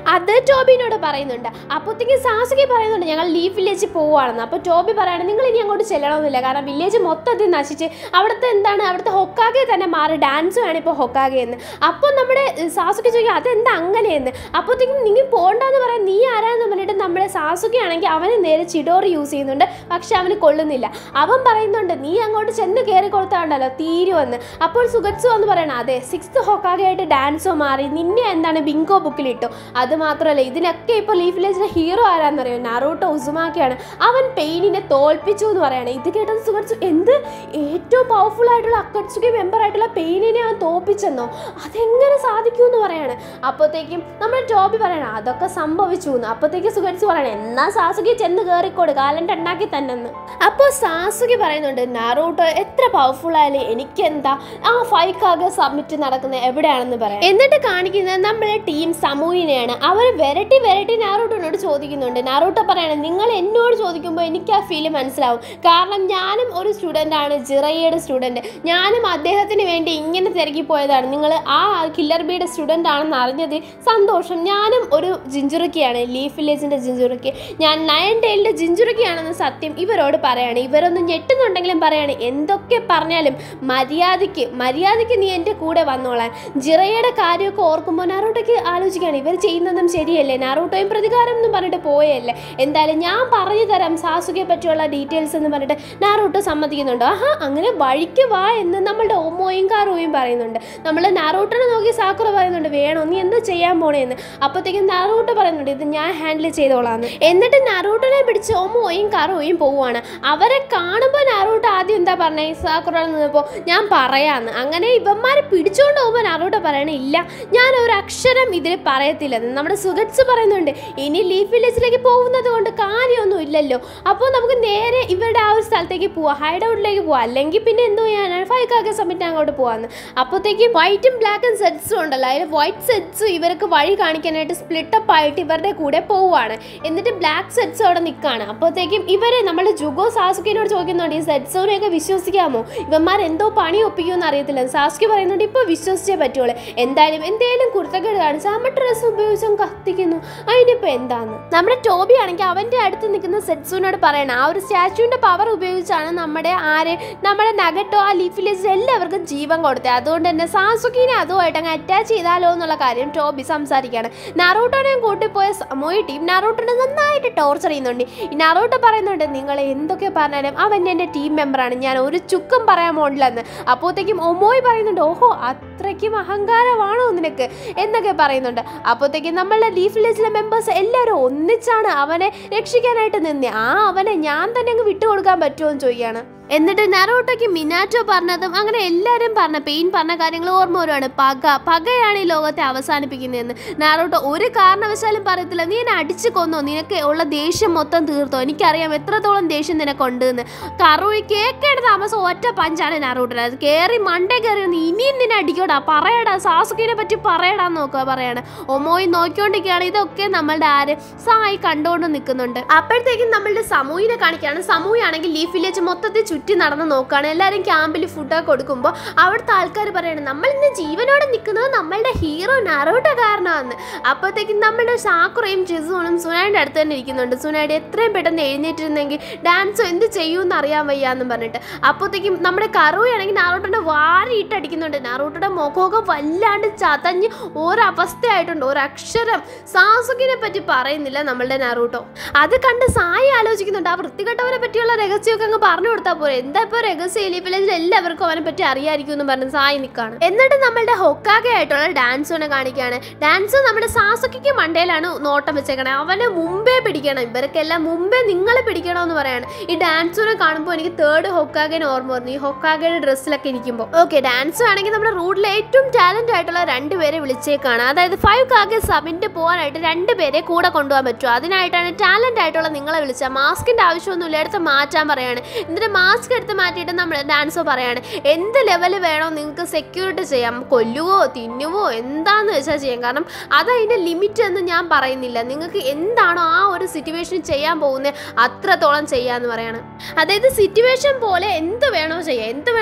അത് ടോബിനോട് പറയുന്നുണ്ട് അപ്പോഴത്തേക്ക് സാസുകി പറയുന്നുണ്ട് ഞങ്ങൾ ലീഫ് വില്ലേജ് പോവുകയാണെന്ന് അപ്പോൾ ടോബി പറയാണ് നിങ്ങൾ ഇനി അങ്ങോട്ട് ചെല്ലണമെന്നില്ല കാരണം വില്ലേജ് മൊത്തത്തിൽ നശിച്ച് അവിടുത്തെ എന്താണ് അവിടുത്തെ ഹൊക്കാകെ തന്നെ മാറി ഡാൻസ് വേണം ഇപ്പോൾ ഹൊക്കാകെ എന്ന് അപ്പോൾ നമ്മുടെ സാസുക്കി ചോദിക്കും അതെന്താ അങ്ങനെയെന്ന് അപ്പോഴത്തേക്കും നിങ്ങൾ പോകണ്ടെന്ന് പറയാൻ നീ ആരാന്ന് പറഞ്ഞിട്ട് നമ്മുടെ സാസുക്കി ആണെങ്കിൽ അവന് നേരെ ചിഡോറി യൂസ് ചെയ്യുന്നുണ്ട് പക്ഷെ അവന് കൊള്ളുന്നില്ല അവൻ പറയുന്നുണ്ട് നീ അങ്ങോട്ട് ചെന്ന് കയറി കൊടുത്താണ്ടല്ലോ തീരുവെന്ന് അപ്പോൾ സുഗത്സു എന്ന് പറയണം അതെ സിക്സ്ത് ഹൊക്കാകെ ആയിട്ട് ഡാൻസോ മാറി നിന്നെ എന്താണ് ബിങ്കോ ബുക്കിലിട്ടു അത് മാത്രമല്ല ഇതിനൊക്കെ ഇപ്പോൾ ലീഫ് വില്ലേജിലെ ഹീറോ ആരാന്നറിയോ നാറൂട്ടോ ഉസുമാക്കിയാണ് അവൻ പെയിനിനെ തോൽപ്പിച്ചു എന്ന് പറയാണ് ഇത് കേട്ടത് സുഗത്സു എന്ത് ഏറ്റവും പവർഫുൾ ആയിട്ടുള്ള അക്കട്സുക്കി മെമ്പർ ആയിട്ടുള്ള പെയിനിനെ അവൻ തോൽപ്പിച്ചെന്നോ അതെങ്ങനെ സാധിക്കൂ എന്ന് പറയാണ് അപ്പോഴത്തേക്കും നമ്മുടെ ടോബി പറയണം അതൊക്കെ സംഭവിച്ചു എന്ന് അപ്പോഴത്തേക്ക് സുഗത്സു പറയണം എന്നാ സാസുകി ചെന്ന് കയറിക്കോട് കാലൻ്റെ ഉണ്ടാക്കി തന്നെന്ന് അപ്പോൾ സാസുകി പറയുന്നുണ്ട് നാറൂട്ടോ എത്ര പവർഫുൾ ആയാലും എനിക്കെന്താ ആ ഫൈക്കാകെ സബ്മിറ്റ് നടക്കുന്നത് എവിടെയാണെന്ന് പറയാം എന്നിട്ട് കാണിക്കുന്നത് നമ്മുടെ ടീം സമൂഹിനെയാണ് അവർ വെരട്ടി വെരട്ടി നാറൂട്ടോനോട് ചോദിക്കുന്നുണ്ട് നാറൂട്ടോ പറയാണ് നിങ്ങൾ എന്നോട് ചോദിക്കുമ്പോൾ എനിക്ക് ആ ഫീല് മനസ്സിലാവും കാരണം ഞാനും ഒരു സ്റ്റുഡൻ്റ് ആണ് ജിറയുടെ സ്റ്റുഡൻറ്റ് ഞാനും അദ്ദേഹത്തിന് വേണ്ടി ഇങ്ങനെ തിരക്കി പോയതാണ് നിങ്ങൾ ആ കില്ലർ ബിയുടെ സ്റ്റുഡൻ്റ് ആണെന്ന് അറിഞ്ഞത് സന്തോഷം ഞാനും ഒരു ജിഞ്ചുറുക്കിയാണ് ലീഫ് വില്ലേജിൻ്റെ ജിഞ്ചുറുക്കി ഞാൻ നയൻ ടൈലിൻ്റെ ജിഞ്ചുറുക്കിയാണെന്ന് സത്യം ഇവരോട് പറയാണ് ഇവരൊന്നും ഞെട്ടുന്നുണ്ടെങ്കിലും പറയാണ് എന്തൊക്കെ പറഞ്ഞാലും മര്യാദയ്ക്ക് മര്യാദയ്ക്ക് നീ എൻ്റെ കൂടെ വന്നോളാൻ ജിറയുടെ കാര്യമൊക്കെ ഓർക്കുമ്പോൾ നാറൂട്ടോയ്ക്ക് ആലോചിക്കുകയാണ് ഇവർ ചെയ്യുന്നതും ശരിയല്ലേ നാറൂട്ടോയും പ്രതികാരം എന്ന് പറഞ്ഞിട്ട് പോയല്ലേ എന്തായാലും ഞാൻ പറഞ്ഞു തരാം സാസുകയെ പറ്റിയുള്ള ഡീറ്റെയിൽസ് എന്ന് പറഞ്ഞിട്ട് നാറൂട്ടോ സമ്മതിക്കുന്നുണ്ട് ആഹാ അങ്ങനെ വഴിക്ക് വാ എന്ന് നമ്മളുടെ ഓമോയും കാറോയും പറയുന്നുണ്ട് നമ്മൾ നാറൂട്ടനെ നോക്കി സാക്കുറ പറയുന്നുണ്ട് വേണോ നീ എന്താ ചെയ്യാൻ പോണേന്ന് അപ്പോഴത്തേക്കും നാറൂട്ടോ പറയുന്നുണ്ട് ഇത് ഞാൻ ഹാൻഡിൽ ചെയ്തോളാന്ന് എന്നിട്ട് നാറൂട്ടനെ പിടിച്ച് ഓമോയും കാറോയും പോവുകയാണ് അവരെ കാണുമ്പോൾ നാറൂട്ടോ ആദ്യം എന്താ പറഞ്ഞേ സാക്കുറ നിന്നപ്പോൾ ഞാൻ പറയാന്ന് അങ്ങനെ ഇവന്മാരെ പിടിച്ചുകൊണ്ട് പോകുമ്പോൾ നാറൂട്ടോ പറയണേ ഇല്ല ഞാൻ ഒരു അക്ഷരം ഇതിൽ പറയത്തില്ലെന്ന് നമ്മുടെ സുഗറ്റ്സ് പറയുന്നുണ്ട് ഇനി ലീഫ് വില്ലേജിലേക്ക് പോകുന്നത് കൊണ്ട് കാര്യമൊന്നും ഇല്ലല്ലോ അപ്പോൾ നമുക്ക് നേരെ ഇവരുടെ ആ ഒരു സ്ഥലത്തേക്ക് പോവാം ഹൈഡ് ഔട്ടിലേക്ക് പോവാം അല്ലെങ്കിൽ പിന്നെ എന്തോ ചെയ്യാനാണ് ഫൈവ് കാക്ക സമ്മിറ്റ് അങ്ങോട്ട് പോവാന്ന് അപ്പോഴത്തേക്കും വൈറ്റും ബ്ലാക്കും സെറ്റ്സും ഉണ്ടല്ലോ അതിൽ വൈറ്റ് സെറ്റ്സും ഇവർക്ക് വഴി കാണിക്കാനായിട്ട് സ്പ്ലിട്ടപ്പ് ആയിട്ട് ഇവരുടെ കൂടെ പോവുകയാണ് എന്നിട്ട് ബ്ലാക്ക് സെറ്റ്സ് അവിടെ നിൽക്കുകയാണ് അപ്പോഴത്തേക്കും ഇവരെ നമ്മൾ ജുഗോ സാസുക്കിനോട് ചോദിക്കുന്നുണ്ട് ഈ സെറ്റ്സോനെയൊക്കെ വിശ്വസിക്കാമോ ഇവന്മാർ എന്തോ പണി ഒപ്പിക്കുമെന്ന് അറിയത്തില്ല സാസുക്കി പറയുന്നുണ്ട് ഇപ്പോൾ വിശ്വസിച്ചേ പറ്റുള്ളൂ എന്തായാലും എന്തേലും കുർത്തക്കേട് കാണിച്ച് അമ്മ ഡ്രസ്സ് ഉപയോഗിച്ചും കത്തിക്കുന്നു അതിനിപ്പോൾ എന്താന്ന് നമ്മുടെ ടോബി ആണെങ്കിൽ അവൻ്റെ അടുത്ത് നിൽക്കുന്ന സെറ്റ്സുവിനോട് പറയണം ആ ഒരു സ്റ്റാച്ചുവിൻ്റെ പവർ ഉപയോഗിച്ചാണ് നമ്മുടെ ആര് നമ്മുടെ നഗട്ടോ ആ ലീഫ് വില്ലേജിൽ എല്ലാവർക്കും ജീവൻ കൊടുത്തത് അതുകൊണ്ട് തന്നെ സാസുക്കിനെ അതുമായിട്ട് അങ്ങ് അറ്റാച്ച് ചെയ്താലോ എന്നുള്ള കാര്യം ടോബി സംസാരിക്കുകയാണ് നറൂട്ടോനെയും കൂട്ടിപ്പോയ സമോയി ടീം നറൂട്ടോനെ നന്നായിട്ട് ടോർച്ചർ ചെയ്യുന്നുണ്ട് ഈ നറൂട്ടോ പറയുന്നുണ്ട് നിങ്ങൾ എന്തൊക്കെ പറഞ്ഞാലും അവൻ എൻ്റെ ടീം മെമ്പറാണ് ഞാൻ ഒരു ചുക്കും പറയാൻ പോണില്ലെന്ന് അപ്പോഴത്തേക്കും ഒമോയ് പറയുന്നുണ്ട് ഓഹോ അത്രയ്ക്കും അഹങ്കാരമാണോ നിനക്ക് എന്നൊക്കെ പറയുന്നുണ്ട് അപ്പോഴത്തേക്കും നമ്മളുടെ ലീഫ് വില്ലേജിലെ മെമ്പേഴ്സ് എല്ലാവരും ഒന്നിച്ചാണ് അവനെ രക്ഷിക്കാനായിട്ട് നിന്നെ ആ അവനെ ഞാൻ തന്നെ അങ്ങ് വിട്ടുകൊടുക്കാൻ പറ്റുമോ എന്ന് ചോദിക്കുകയാണ് എന്നിട്ട് നറോട്ടോയ്ക്ക് മിനാറ്റോ പറഞ്ഞതും അങ്ങനെ എല്ലാവരും പറഞ്ഞ പെയിൻ പറഞ്ഞ കാര്യങ്ങൾ ഓർമ്മ വരുവാണ് പക പകയാണ് ഈ ലോകത്തെ അവസാനിപ്പിക്കുന്നതെന്ന് നാറോട്ടോ ഒരു കാരണവശാലും പറയത്തില്ല നീ എന്നെ അടിച്ചു കൊന്നോ നിനക്ക് ഉള്ള ദേഷ്യം മൊത്തം തീർത്തോ എനിക്കറിയാം എത്രത്തോളം ദേഷ്യം നിനക്കുണ്ട് എന്ന് കറുവി കേക്കേണ്ട താമസം ഒറ്റ പഞ്ചാണ് നാറോട്ടിന് അത് കയറി മണ്ടേ കയറി ഒന്ന് ഇനിയും നിന്നെ അടിക്കോടാ പറയടാ സാസുക്കിനെ പറ്റി പറയടാ നോക്കുക പറയാണ് ഒമോയി നോക്കിക്കൊണ്ടിരിക്കുകയാണ് ഇതൊക്കെ നമ്മളുടെ ആര് സായി കണ്ടുകൊണ്ട് നിൽക്കുന്നുണ്ട് അപ്പോഴത്തേക്കും നമ്മളുടെ സമൂഹിനെ കാണിക്കുകയാണ് സമൂഹാണെങ്കിൽ ലീഫ് വില്ലേജ് മൊത്തത്തിൽ ചുറ്റി നടന്ന് നോക്കുകയാണ് എല്ലാവരും ക്യാമ്പിൽ ഫുഡൊക്കെ കൊടുക്കുമ്പോൾ അവിടുത്തെ ആൾക്കാർ പറയണം നമ്മൾ ഇന്ന് ജീവനോടെ നിൽക്കുന്നത് നമ്മളുടെ ഹീറോ നറോട്ട കാരണമാണ് അപ്പോഴത്തേക്കും നമ്മുടെ സാക്കുറയും ജിസൂണും സുനായുടെ അടുത്ത് തന്നെ ഇരിക്കുന്നുണ്ട് സുനായുടെ എത്രയും പെട്ടെന്ന് എഴുന്നേറ്റിരുന്നെങ്കിൽ ഡാൻസോ എന്ത് ചെയ്യുമെന്ന് അറിയാൻ വയ്യാന്നും പറഞ്ഞിട്ട് അപ്പോഴത്തേക്കും നമ്മുടെ കറുവയാണെങ്കിൽ നാറോട്ടൻ്റെ വാരിയിട്ട് അടിക്കുന്നുണ്ട് നാറോട്ടയുടെ മുഖമൊക്കെ വല്ലാണ്ട് ചതഞ്ഞ് ഒരവസ്ഥയായിട്ടുണ്ട് ഒരക്ഷരം സാസുകിനെ പറ്റി പറയുന്നില്ല നമ്മളുടെ നാറൂട്ടോ അത് കണ്ട് സായി ആലോചിക്കുന്നുണ്ട് ആ വൃത്തികെട്ടവനെ പറ്റിയുള്ള രഹസ്യമൊക്കെ അങ്ങ് പറഞ്ഞു കൊടുത്താൽ പോരെ എന്താ ഇപ്പോൾ രഹസ്യം എലി വില്ലേജിൽ എല്ലാവർക്കും അവനെ പറ്റി അറിയായിരിക്കും എന്ന് പറഞ്ഞ് സായി നിൽക്കാണ് എന്നിട്ട് നമ്മളുടെ ഹൊക്കാകെ ആയിട്ടുള്ള ഡാൻസോനെ കാണിക്കുകയാണ് ഡാൻസ് നമ്മുടെ സാസുക്കിക്ക് മണ്ടയിലാണ് നോട്ടം വെച്ചേക്കണേ അവനെ മുമ്പേ പിടിക്കണം ഇവർക്കെല്ലാം മുമ്പേ നിങ്ങളെ പിടിക്കണമെന്ന് പറയാണ് ഈ ഡാൻസോനെ കാണുമ്പോൾ എനിക്ക് തേർഡ് ഹൊക്കാഗേനെ ഓർമ്മ വരുന്നു ഈ ഹൊക്കാഗയുടെ ഡ്രസ്സിലൊക്കെ ഇരിക്കുമ്പോൾ ഓക്കെ ഡാൻസ് ആണെങ്കിൽ നമ്മുടെ റൂട്ടിലെ ഏറ്റവും ടാലന്റ് ആയിട്ടുള്ള രണ്ടുപേരെ വിളിച്ചേക്കാണ് അതായത് ഫൈവ് കാഗെ സബിൻ്റെ പോകാനായിട്ട് രണ്ടുപേരെ കൂടെ കൊണ്ടുപോകാൻ പറ്റും അതിനായിട്ടാണ് ടാലന്റ് ആയിട്ടുള്ള നിങ്ങളെ വിളിച്ച മാസ്കിന്റെ ആവശ്യമൊന്നുമില്ല എടുത്ത് മാറ്റാൻ പറയാണ് എന്നിട്ട് മാസ്ക് എടുത്ത് മാറ്റിയിട്ട് നമ്മൾ ഡാൻസോ പറയാണ് എന്ത് ലെവൽ വേണോ നിങ്ങൾക്ക് സെക്യൂരിറ്റി ചെയ്യാം കൊല്ലുവോ തിന്നുവോ എന്താന്ന് വെച്ചാൽ ചെയ്യാം കാരണം അത് അതിൻ്റെ ലിമിറ്റ് എന്ന് ഞാൻ പറയുന്നില്ല നിങ്ങൾക്ക് എന്താണോ ആ ഒരു സിറ്റുവേഷൻ ചെയ്യാൻ പോകുന്നത് അത്രത്തോളം ചെയ്യാന്ന് പറയാണ് അതായത് സിറ്റുവേഷൻ പോലെ എന്ത് വേണോ ചെയ്യാം എന്ത് വേണോ ചെയ്യാനുള്ള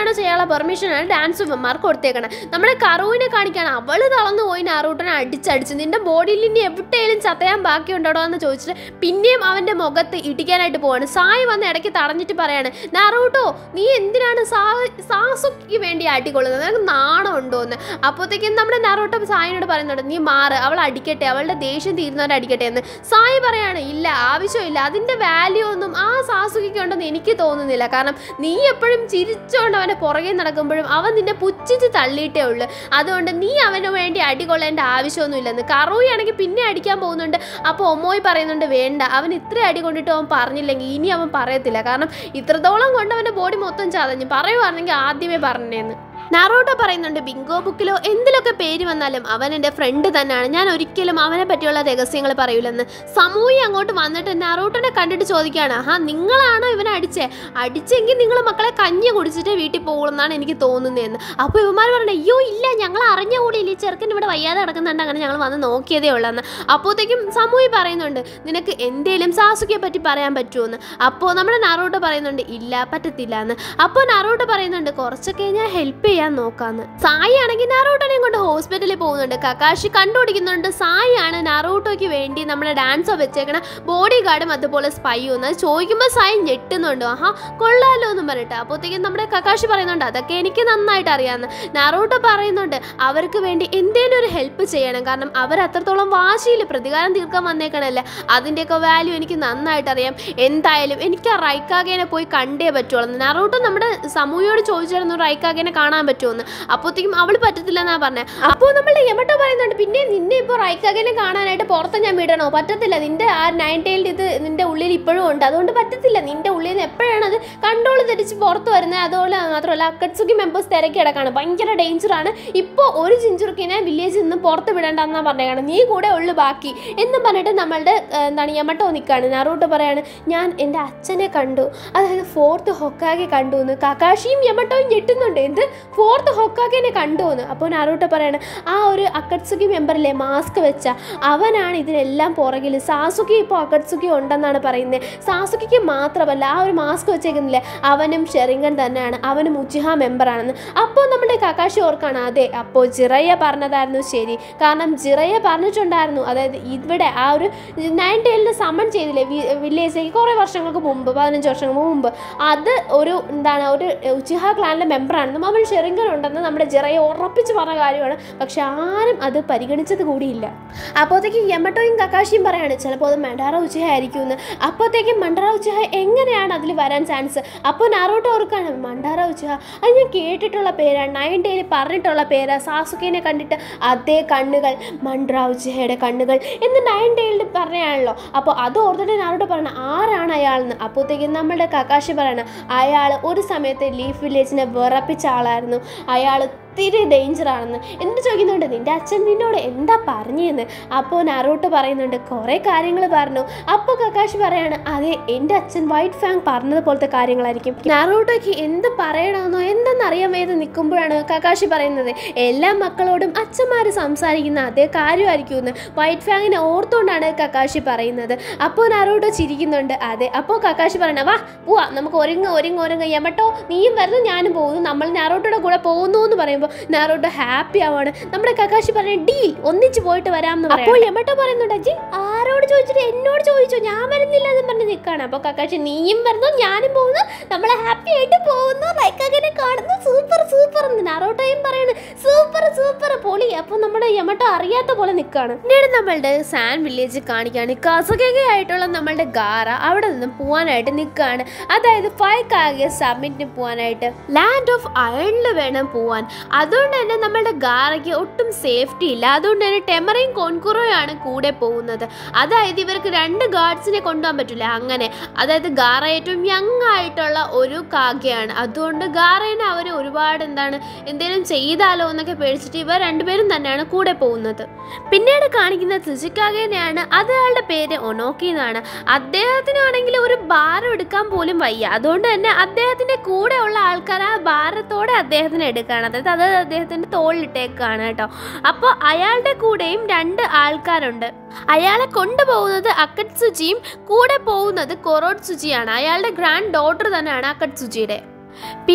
പെർമിഷനാണ് ഡാൻസ് ഇവന്മാർക്ക് കൊടുത്തേക്കണം നമ്മുടെ കറുവിനെ കാണിക്കാൻ അവള് തളർന്നു പോയി നാറൂട്ടനെ അടിച്ചടിച്ച് നിന്റെ ബോഡിയിൽ ഇനി എവിടെയെങ്കിലും ചതയാൻ ബാക്കിയുണ്ടോ എന്ന് ചോദിച്ചിട്ട് പിന്നെയും അവന്റെ മുഖത്ത് ഇടിക്കാനായിട്ട് പോവാണ് സായി വന്ന് ഇടയ്ക്ക് തടഞ്ഞിട്ട് പറയാണ് നാറൂട്ടോ നീ എന്തിനാണ് സാ സാസുക്ക് വേണ്ടി അടികൊള്ളുന്നത് നിനക്ക് നാണം ഉണ്ടോ എന്ന് അപ്പോഴത്തേക്കും നമ്മുടെ നാറൂട്ടോ സായിനോട് പറയുന്നുണ്ട് നീ മാറ് അവൾ അടിക്കട്ടെ അവളുടെ ദേഷ്യം തീരുന്നവരെ അടിക്കട്ടെ എന്ന് സായി പറയാണ് ഇല്ല ആവശ്യമില്ല അതിന്റെ വാല്യൂ ഒന്നും ആ സാസുകിക്ക് ഉണ്ടെന്ന് എനിക്ക് തോന്നുന്നില്ല കാരണം നീ എപ്പോഴും ചിരിച്ചോണ്ട് അവന്റെ പുറകെ നടക്കുമ്പോഴും അവൻ നിന്നെ പുച്ഛിച്ച് തള്ളിയിട്ടേ ഉള്ളൂ അതുകൊണ്ട് നീ അവന് വേണ്ടി അടികൊള്ളേണ്ട ആവശ്യമൊന്നുമില്ലെന്ന് കറൂയാണെങ്കിൽ പിന്നെ അടിക്കാൻ പോകുന്നുണ്ട് അപ്പോൾ ഒമ്മോയി പറയുന്നുണ്ട് വേണ്ട അവൻ ഇത്ര അടി കൊണ്ടിട്ട് അവൻ പറഞ്ഞില്ലെങ്കിൽ ഇനി അവൻ പറയത്തില്ല കാരണം ഇത്രത്തോളം കൊണ്ട് അവൻ്റെ ബോഡി മൊത്തം ചതഞ്ഞു പറയുവാണെങ്കിൽ ആദ്യമേ പറഞ്ഞേന്ന് നാറോട്ടോ പറയുന്നുണ്ട് ബിങ്കോ ബുക്കിലോ എന്തിലൊക്കെ പേര് വന്നാലും അവൻ എൻ്റെ ഫ്രണ്ട് തന്നെയാണ് ഞാൻ ഒരിക്കലും അവനെ പറ്റിയുള്ള രഹസ്യങ്ങൾ പറയൂലെന്ന് സമൂഹി അങ്ങോട്ട് വന്നിട്ട് നാറോട്ടോനെ കണ്ടിട്ട് ചോദിക്കുകയാണ് ആഹാ നിങ്ങളാണോ ഇവനെ അടിച്ചേ അടിച്ചെങ്കിൽ നിങ്ങൾ മക്കളെ കഞ്ഞി കുടിച്ചിട്ട് വീട്ടിൽ പോകുമെന്നാണ് എനിക്ക് തോന്നുന്നതെന്ന് അപ്പോൾ ഇവന്മാർ പറഞ്ഞു അയ്യോ ഇല്ല ഞങ്ങൾ അറിഞ്ഞ കൂടി ഇല്ല ഈ ചെറുക്കൻ ഇവിടെ വയ്യാതെ കിടക്കുന്നുണ്ട് അങ്ങനെ ഞങ്ങൾ വന്ന് നോക്കിയതേ ഉള്ളെന്ന് അപ്പോഴത്തേക്കും സമൂഹി പറയുന്നുണ്ട് നിനക്ക് എന്തേലും സാസുക്കിയെ പറ്റി പറയാൻ പറ്റുമോന്ന് അപ്പോൾ നമ്മുടെ നാറോട്ട് പറയുന്നുണ്ട് ഇല്ല പറ്റത്തില്ല എന്ന് അപ്പോൾ നാറോട്ട് പറയുന്നുണ്ട് കുറച്ചൊക്കെ ഞാൻ ഹെൽപ്പ് ചെയ്യാൻ നോക്കാന്ന് സായി ആണെങ്കിൽ നാറോട്ടോനെയും കൊണ്ട് ഹോസ്പിറ്റലിൽ പോകുന്നുണ്ട് കക്കാശി കണ്ടുപിടിക്കുന്നുണ്ട് സായി ആണ് നാറോട്ടോയ്ക്ക് വേണ്ടി നമ്മുടെ ഡാൻസോ വെച്ചേക്കണ ബോഡി ഗാർഡും അതുപോലെ സ്പൈയും എന്ന് അത് ചോദിക്കുമ്പോൾ സായി ഞെട്ടുന്നുണ്ട് ആഹാ കൊള്ളാലോ എന്ന് പറഞ്ഞിട്ട് അപ്പോഴത്തേക്കും നമ്മുടെ കക്കാശി പറയുന്നുണ്ട് അതൊക്കെ എനിക്ക് നന്നായിട്ട് അറിയാമെന്ന് നാറോട്ടോ പറയുന്നുണ്ട് അവർക്ക് വേണ്ടി എന്തേലും ഒരു ഹെൽപ്പ് ചെയ്യണം കാരണം അവർ അത്രത്തോളം വാശിയിൽ പ്രതികാരം തീർക്കാൻ വന്നേക്കണല്ലേ അതിൻ്റെയൊക്കെ വാല്യൂ എനിക്ക് നന്നായിട്ട് അറിയാം എന്തായാലും എനിക്ക് ആ റൈക്കാഗേനെ പോയി കണ്ടേ പറ്റുള്ളൂ നാറോട്ടോ നമ്മുടെ സമൂഹയോട് ചോദിച്ചിരുന്നു റൈക്കാഗേനെ കാണാൻ പറ്റുമെന്ന് അപ്പോഴത്തേക്കും അവൾ പറ്റത്തില്ല എന്നാ പറഞ്ഞത് അപ്പോൾ നമ്മളുടെ യമട്ടോ പറയുന്നുണ്ട് പിന്നെ നിന്നെ ഇപ്പോൾ റൈക്കാഗേനെ കാണാനായിട്ട് പുറത്ത് ഞാൻ വിടണോ പറ്റത്തില്ല നിന്റെ ആ നയൻ ടൈൽഡ് ഇത് നിന്റെ ഉള്ളിൽ ഇപ്പോഴും ഉണ്ട് അതുകൊണ്ട് പറ്റത്തില്ല നിന്റെ ഉള്ളിൽ നിന്ന് എപ്പോഴാണ് അത് കൺട്രോൾ തിരിച്ച് പുറത്ത് വരുന്നത് അതുപോലെ മാത്രമല്ല അക്കട്സുക്കി മെമ്പേഴ്സ് തിരക്കി കിടക്കാണ് ഭയങ്കര ഡേഞ്ചറാണ് ഇപ്പോൾ ഒരു ചിഞ്ചുറുക്കിനെ വില്ലേജിൽ നിന്ന് പുറത്ത് വിടണ്ടെന്നാ പറഞ്ഞേക്കാണ് നീ കൂടെ ഉള്ളു ബാക്കി എന്നും പറഞ്ഞിട്ട് നമ്മളുടെ ഏഹ്, എന്താണ് യമട്ടോ നിൽക്കുകയാണ് നാറൂട്ടോ പറയാണ് ഞാൻ എൻ്റെ അച്ഛനെ കണ്ടു അതായത് ഫോർത്ത് ഹൊക്കാകെ കണ്ടു എന്ന് കക്കാഷിയും യമട്ടോയും ഞെട്ടുന്നുണ്ട് എന്ത് ഫോർത്ത് ഹൊക്കാകെനെ കണ്ടു എന്ന് അപ്പോൾ നാറൂട്ടോ പറയാണ് ആ ഒരു അക്കട്സുക്കി മെമ്പറിലെ മാസ്ക് വെച്ച അവനാണ് ഇതിനെല്ലാം പുറകിൽ സാസുക്കി ഇപ്പോൾ അക്കട്സുക്കി ഉണ്ടെന്നാണ് പറയുന്നത് സാസുക്കിക്ക് മാത്രമല്ല ആ ഒരു മാസ്ക് വെച്ചേക്കുന്നില്ലേ അവനും ഷെറിങ്കൻ തന്നെയാണ് അവനും ഉച്ചിഹ മെമ്പറാണെന്ന് അപ്പോൾ നമ്മുടെ കക്കാശി ഓർക്കാണ് അതെ അപ്പോൾ ജിറയ പറഞ്ഞതായിരുന്നു ശരി കാരണം ജിറയ പറഞ്ഞിട്ടുണ്ടായിരുന്നു അതായത് ഇവിടെ ആ ഒരു നയൻ ടൈലിന് സമൺ ചെയ്തില്ലേ വി- വില്ലേജിലേക്ക് കുറേ വർഷങ്ങൾക്ക് മുമ്പ് പതിനഞ്ച് വർഷങ്ങൾക്ക് മുമ്പ് അത് ഒരു എന്താണ് ഒരു ഉച്ചിഹ ക്ലാനിലെ മെമ്പറാണെന്നും അവൻ ഷെറിങ്കൻ ഉണ്ടെന്ന് നമ്മുടെ ജിറയ ഉറപ്പിച്ച് പറഞ്ഞ കാര്യമാണ് പക്ഷെ ആരും അത് പരിഗണിച്ചത് കൂടിയില്ല അപ്പോഴത്തേക്ക് യമട്ടോയും കക്കാശിയും പറയാണ് ചിലപ്പോൾ അത് മണ്ടാറ ഉച്ചിഹ ആയിരിക്കും എന്ന് അപ്പോഴത്തേക്കും മണ്ടാറ ഉച്ചിഹ എങ്ങനെയാണ് അതിൽ വരാൻ ചാൻസ് അപ്പോൾ നാറോട്ടോ ഓർക്കാണ് മണ്ടാറ ഉച്ചിഹ അത് ഞാൻ കേട്ടിട്ടുള്ള പേരാണ് നയൻ ഡേയിൽ പറഞ്ഞിട്ടുള്ള പേരാ സാസുക്കേനെ കണ്ടിട്ട് അതേ കണ്ണുകൾ മണ്ട്ര ഉച്ചിഹയുടെ കണ്ണുകൾ എന്ന് നയൻ ഡേയിൽ പറഞ്ഞാണല്ലോ അപ്പോൾ അത് ഓർത്തിട്ട് നാറോട്ടോ പറയണം ആരാണ് അയാളെന്ന് അപ്പോഴത്തേക്കും നമ്മുടെ കക്കാശി പറയണം അയാൾ ഒരു സമയത്ത് ലീഫ് വില്ലേജിനെ വിറപ്പിച്ച ആളായിരുന്നു അയാൾ ഒത്തിരി ഡേഞ്ചർ ആണെന്ന് എന്നിട്ട് ചോദിക്കുന്നുണ്ട് നിന്റെ അച്ഛൻ നിന്നോട് എന്താ പറഞ്ഞതെന്ന് അപ്പോൾ നറൂട്ട് പറയുന്നുണ്ട് കുറേ കാര്യങ്ങൾ പറഞ്ഞു അപ്പോൾ കക്കാശി പറയാണ് അതെ എൻ്റെ അച്ഛൻ വൈറ്റ് ഫാങ് പറഞ്ഞതുപോലത്തെ കാര്യങ്ങളായിരിക്കും നറൂട്ടോയ്ക്ക് എന്ത് പറയണമെന്നോ എന്തെന്നറിയാൻ വേണ്ടി നിൽക്കുമ്പോഴാണ് കക്കാശി പറയുന്നത് എല്ലാ മക്കളോടും അച്ഛന്മാർ സംസാരിക്കുന്ന അതേ കാര്യമായിരിക്കും എന്ന് വൈറ്റ് ഫാങ്ങിനെ ഓർത്തുകൊണ്ടാണ് കക്കാശി പറയുന്നത് അപ്പോൾ നറൂട്ടോ ചിരിക്കുന്നുണ്ട് അതെ അപ്പോൾ കക്കാശി പറയണ വാ പോവാ നമുക്ക് ഒരുങ്ങ ഒരുങ്ങ ഒരുങ്ങ യമട്ടോ നീയും വരുന്നു ഞാനും പോകുന്നു നമ്മൾ നാറോട്ടോയുടെ കൂടെ പോകുന്നു എന്ന് പറയുമ്പോൾ നാറോട്ടോ ഹാപ്പി ആവാണ് നമ്മുടെ കക്കാശി പറഞ്ഞ ഡീൽ ഒന്നിച്ച് പോയിട്ട് വരാമെന്ന് പറയും അപ്പോൾ യമട്ടോ പറയുന്നുണ്ട് അജി ആരോട് ചോദിച്ചിട്ട് എന്നോട് ചോദിച്ചു ഞാൻ വരുന്നില്ല എന്ന് പറഞ്ഞ് നിൽക്കുകയാണ് അപ്പോൾ കക്കാശി നീയും വരുന്നു ഞാനും പോകുന്നു നമ്മൾ ഹാപ്പി ആയിട്ട് പോകുന്നു ലൈക്കങ്ങനെ കാണുന്നു സൂപ്പർ സൂപ്പർ എന്ന് നാറോട്ടോയും പറയാണ് സൂപ്പർ സൂപ്പർ പൊളി അപ്പോൾ നമ്മുടെ യമട്ടോ അറിയാത്ത പോലെ നിൽക്കുകയാണ് പിന്നീട് നമ്മളുടെ സാൻ വില്ലേജ് കാണിക്കുകയാണ് കസകക ആയിട്ടുള്ള നമ്മളുടെ ഗാറ അവിടെ നിന്നും പോകാനായിട്ട് നിൽക്കുകയാണ് അതായത് ഫൈവ് കാഗെ സബ്മിറ്റിന് പോകാനായിട്ട് ലാൻഡ് ഓഫ് അയണിൽ വേണം പോവാൻ അതുകൊണ്ട് തന്നെ നമ്മളുടെ ഗാറയ്ക്ക് ഒട്ടും സേഫ്റ്റി ഇല്ല അതുകൊണ്ട് തന്നെ ടെമറയും കോൺകുറോയാണ് കൂടെ പോകുന്നത് അതായത് ഇവർക്ക് രണ്ട് ഗാർഡ്സിനെ കൊണ്ടുപോകാൻ പറ്റില്ല അങ്ങനെ അതായത് ഗാറ ഏറ്റവും യങ് ആയിട്ടുള്ള ഒരു കാക്കയാണ് അതുകൊണ്ട് ഗാറേനെ അവർ ഒരുപാട് എന്താണ് എന്തെങ്കിലും ചെയ്താലോ എന്നൊക്കെ പേടിച്ചിട്ട് ഇവർ രണ്ടുപേരും തന്നെയാണ് കൂടെ പോകുന്നത് പിന്നീട് കാണിക്കുന്ന തുജിക്കാകേനെയാണ് അതയാളുടെ പേര് ഒനോക്കി എന്നാണ് അദ്ദേഹത്തിനാണെങ്കിൽ ഒരു ഭാരം എടുക്കാൻ പോലും വയ്യ അതുകൊണ്ട് തന്നെ അദ്ദേഹത്തിന്റെ കൂടെ ഉള്ള ആൾക്കാർ ആ ഭാരത്തോടെ അദ്ദേഹത്തിന് എടുക്കുകയാണ് അതായത് അത് അദ്ദേഹത്തിന്റെ തോളിലിട്ടേക്കാണ് കേട്ടോ അപ്പോൾ അയാളുടെ കൂടെയും രണ്ട് ആൾക്കാരുണ്ട് അയാളെ കൊണ്ടുപോകുന്നത് അക്കട്സുജിയും കൂടെ പോകുന്നത് കൊറോട്സുജിയാണ് അയാളുടെ ഗ്രാൻഡ് ഡോട്ടർ തന്നെയാണ് അക്കട്സുജിയുടെ പിന്നീട്